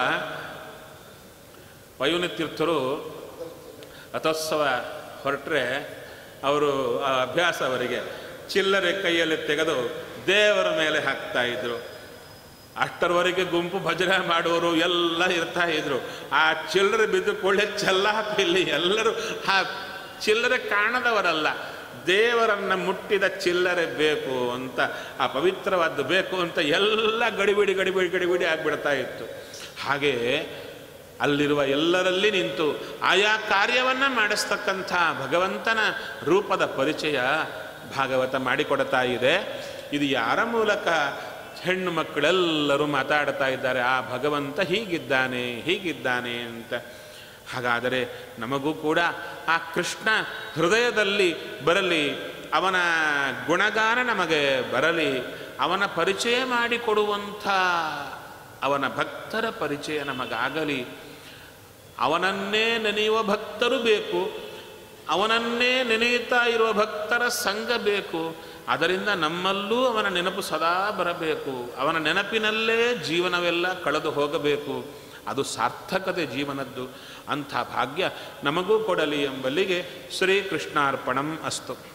ವಯುನಿ ತೀರ್ಥರು ರಥೋತ್ಸವ ಹೊರಟ್ರೆ ಅವರು ಆ ಅಭ್ಯಾಸ ಅವರಿಗೆ ಚಿಲ್ಲರೆ ಕೈಯಲ್ಲಿ ತೆಗೆದು ದೇವರ ಮೇಲೆ ಹಾಕ್ತಾ ಇದ್ರು ಅಷ್ಟರವರೆಗೆ ಗುಂಪು ಭಜನೆ ಮಾಡುವವರು ಎಲ್ಲ ಇರ್ತಾ ಇದ್ರು ಆ ಚಿಲ್ಲರೆ ಬಿದ್ದು ಕೊಳ್ಳೆ ಚೆಲ್ಲಾಕು ಇಲ್ಲಿ ಎಲ್ಲರೂ ಆ ಚಿಲ್ಲರೆ ಕಾಣದವರಲ್ಲ ದೇವರನ್ನ ಮುಟ್ಟಿದ ಚಿಲ್ಲರೆ ಬೇಕು ಅಂತ ಆ ಪವಿತ್ರವಾದ್ದು ಬೇಕು ಅಂತ ಎಲ್ಲ ಗಡಿಬಿಡಿ ಗಡಿಬಿಡಿ ಗಡಿಬಿಡಿ ಆಗಿಬಿಡ್ತಾ ಇತ್ತು ಹಾಗೆ ಅಲ್ಲಿರುವ ಎಲ್ಲರಲ್ಲಿ ನಿಂತು ಆಯಾ ಕಾರ್ಯವನ್ನು ಮಾಡಿಸ್ತಕ್ಕಂಥ ಭಗವಂತನ ರೂಪದ ಪರಿಚಯ ಭಾಗವತ ಮಾಡಿಕೊಡ್ತಾ ಇದೆ ಇದು ಯಾರ ಮೂಲಕ ಹೆಣ್ಣು ಮಕ್ಕಳೆಲ್ಲರೂ ಮಾತಾಡ್ತಾ ಇದ್ದಾರೆ ಆ ಭಗವಂತ ಹೀಗಿದ್ದಾನೆ ಹೀಗಿದ್ದಾನೆ ಅಂತ ಹಾಗಾದರೆ ನಮಗೂ ಕೂಡ ಆ ಕೃಷ್ಣ ಹೃದಯದಲ್ಲಿ ಬರಲಿ ಅವನ ಗುಣಗಾನ ನಮಗೆ ಬರಲಿ ಅವನ ಪರಿಚಯ ಮಾಡಿಕೊಡುವಂಥ ಅವನ ಭಕ್ತರ ಪರಿಚಯ ನಮಗಾಗಲಿ ಅವನನ್ನೇ ನೆನೆಯುವ ಭಕ್ತರು ಬೇಕು ಅವನನ್ನೇ ನೆನೆಯುತ್ತಾ ಇರುವ ಭಕ್ತರ ಸಂಘ ಬೇಕು ಅದರಿಂದ ನಮ್ಮಲ್ಲೂ ಅವನ ನೆನಪು ಸದಾ ಬರಬೇಕು ಅವನ ನೆನಪಿನಲ್ಲೇ ಜೀವನವೆಲ್ಲ ಕಳೆದು ಹೋಗಬೇಕು ಅದು ಸಾರ್ಥಕತೆ ಜೀವನದ್ದು ಅಂಥ ಭಾಗ್ಯ ನಮಗೂ ಕೊಡಲಿ ಎಂಬಲ್ಲಿಗೆ ಶ್ರೀಕೃಷ್ಣಾರ್ಪಣಂ ಅಸ್ತು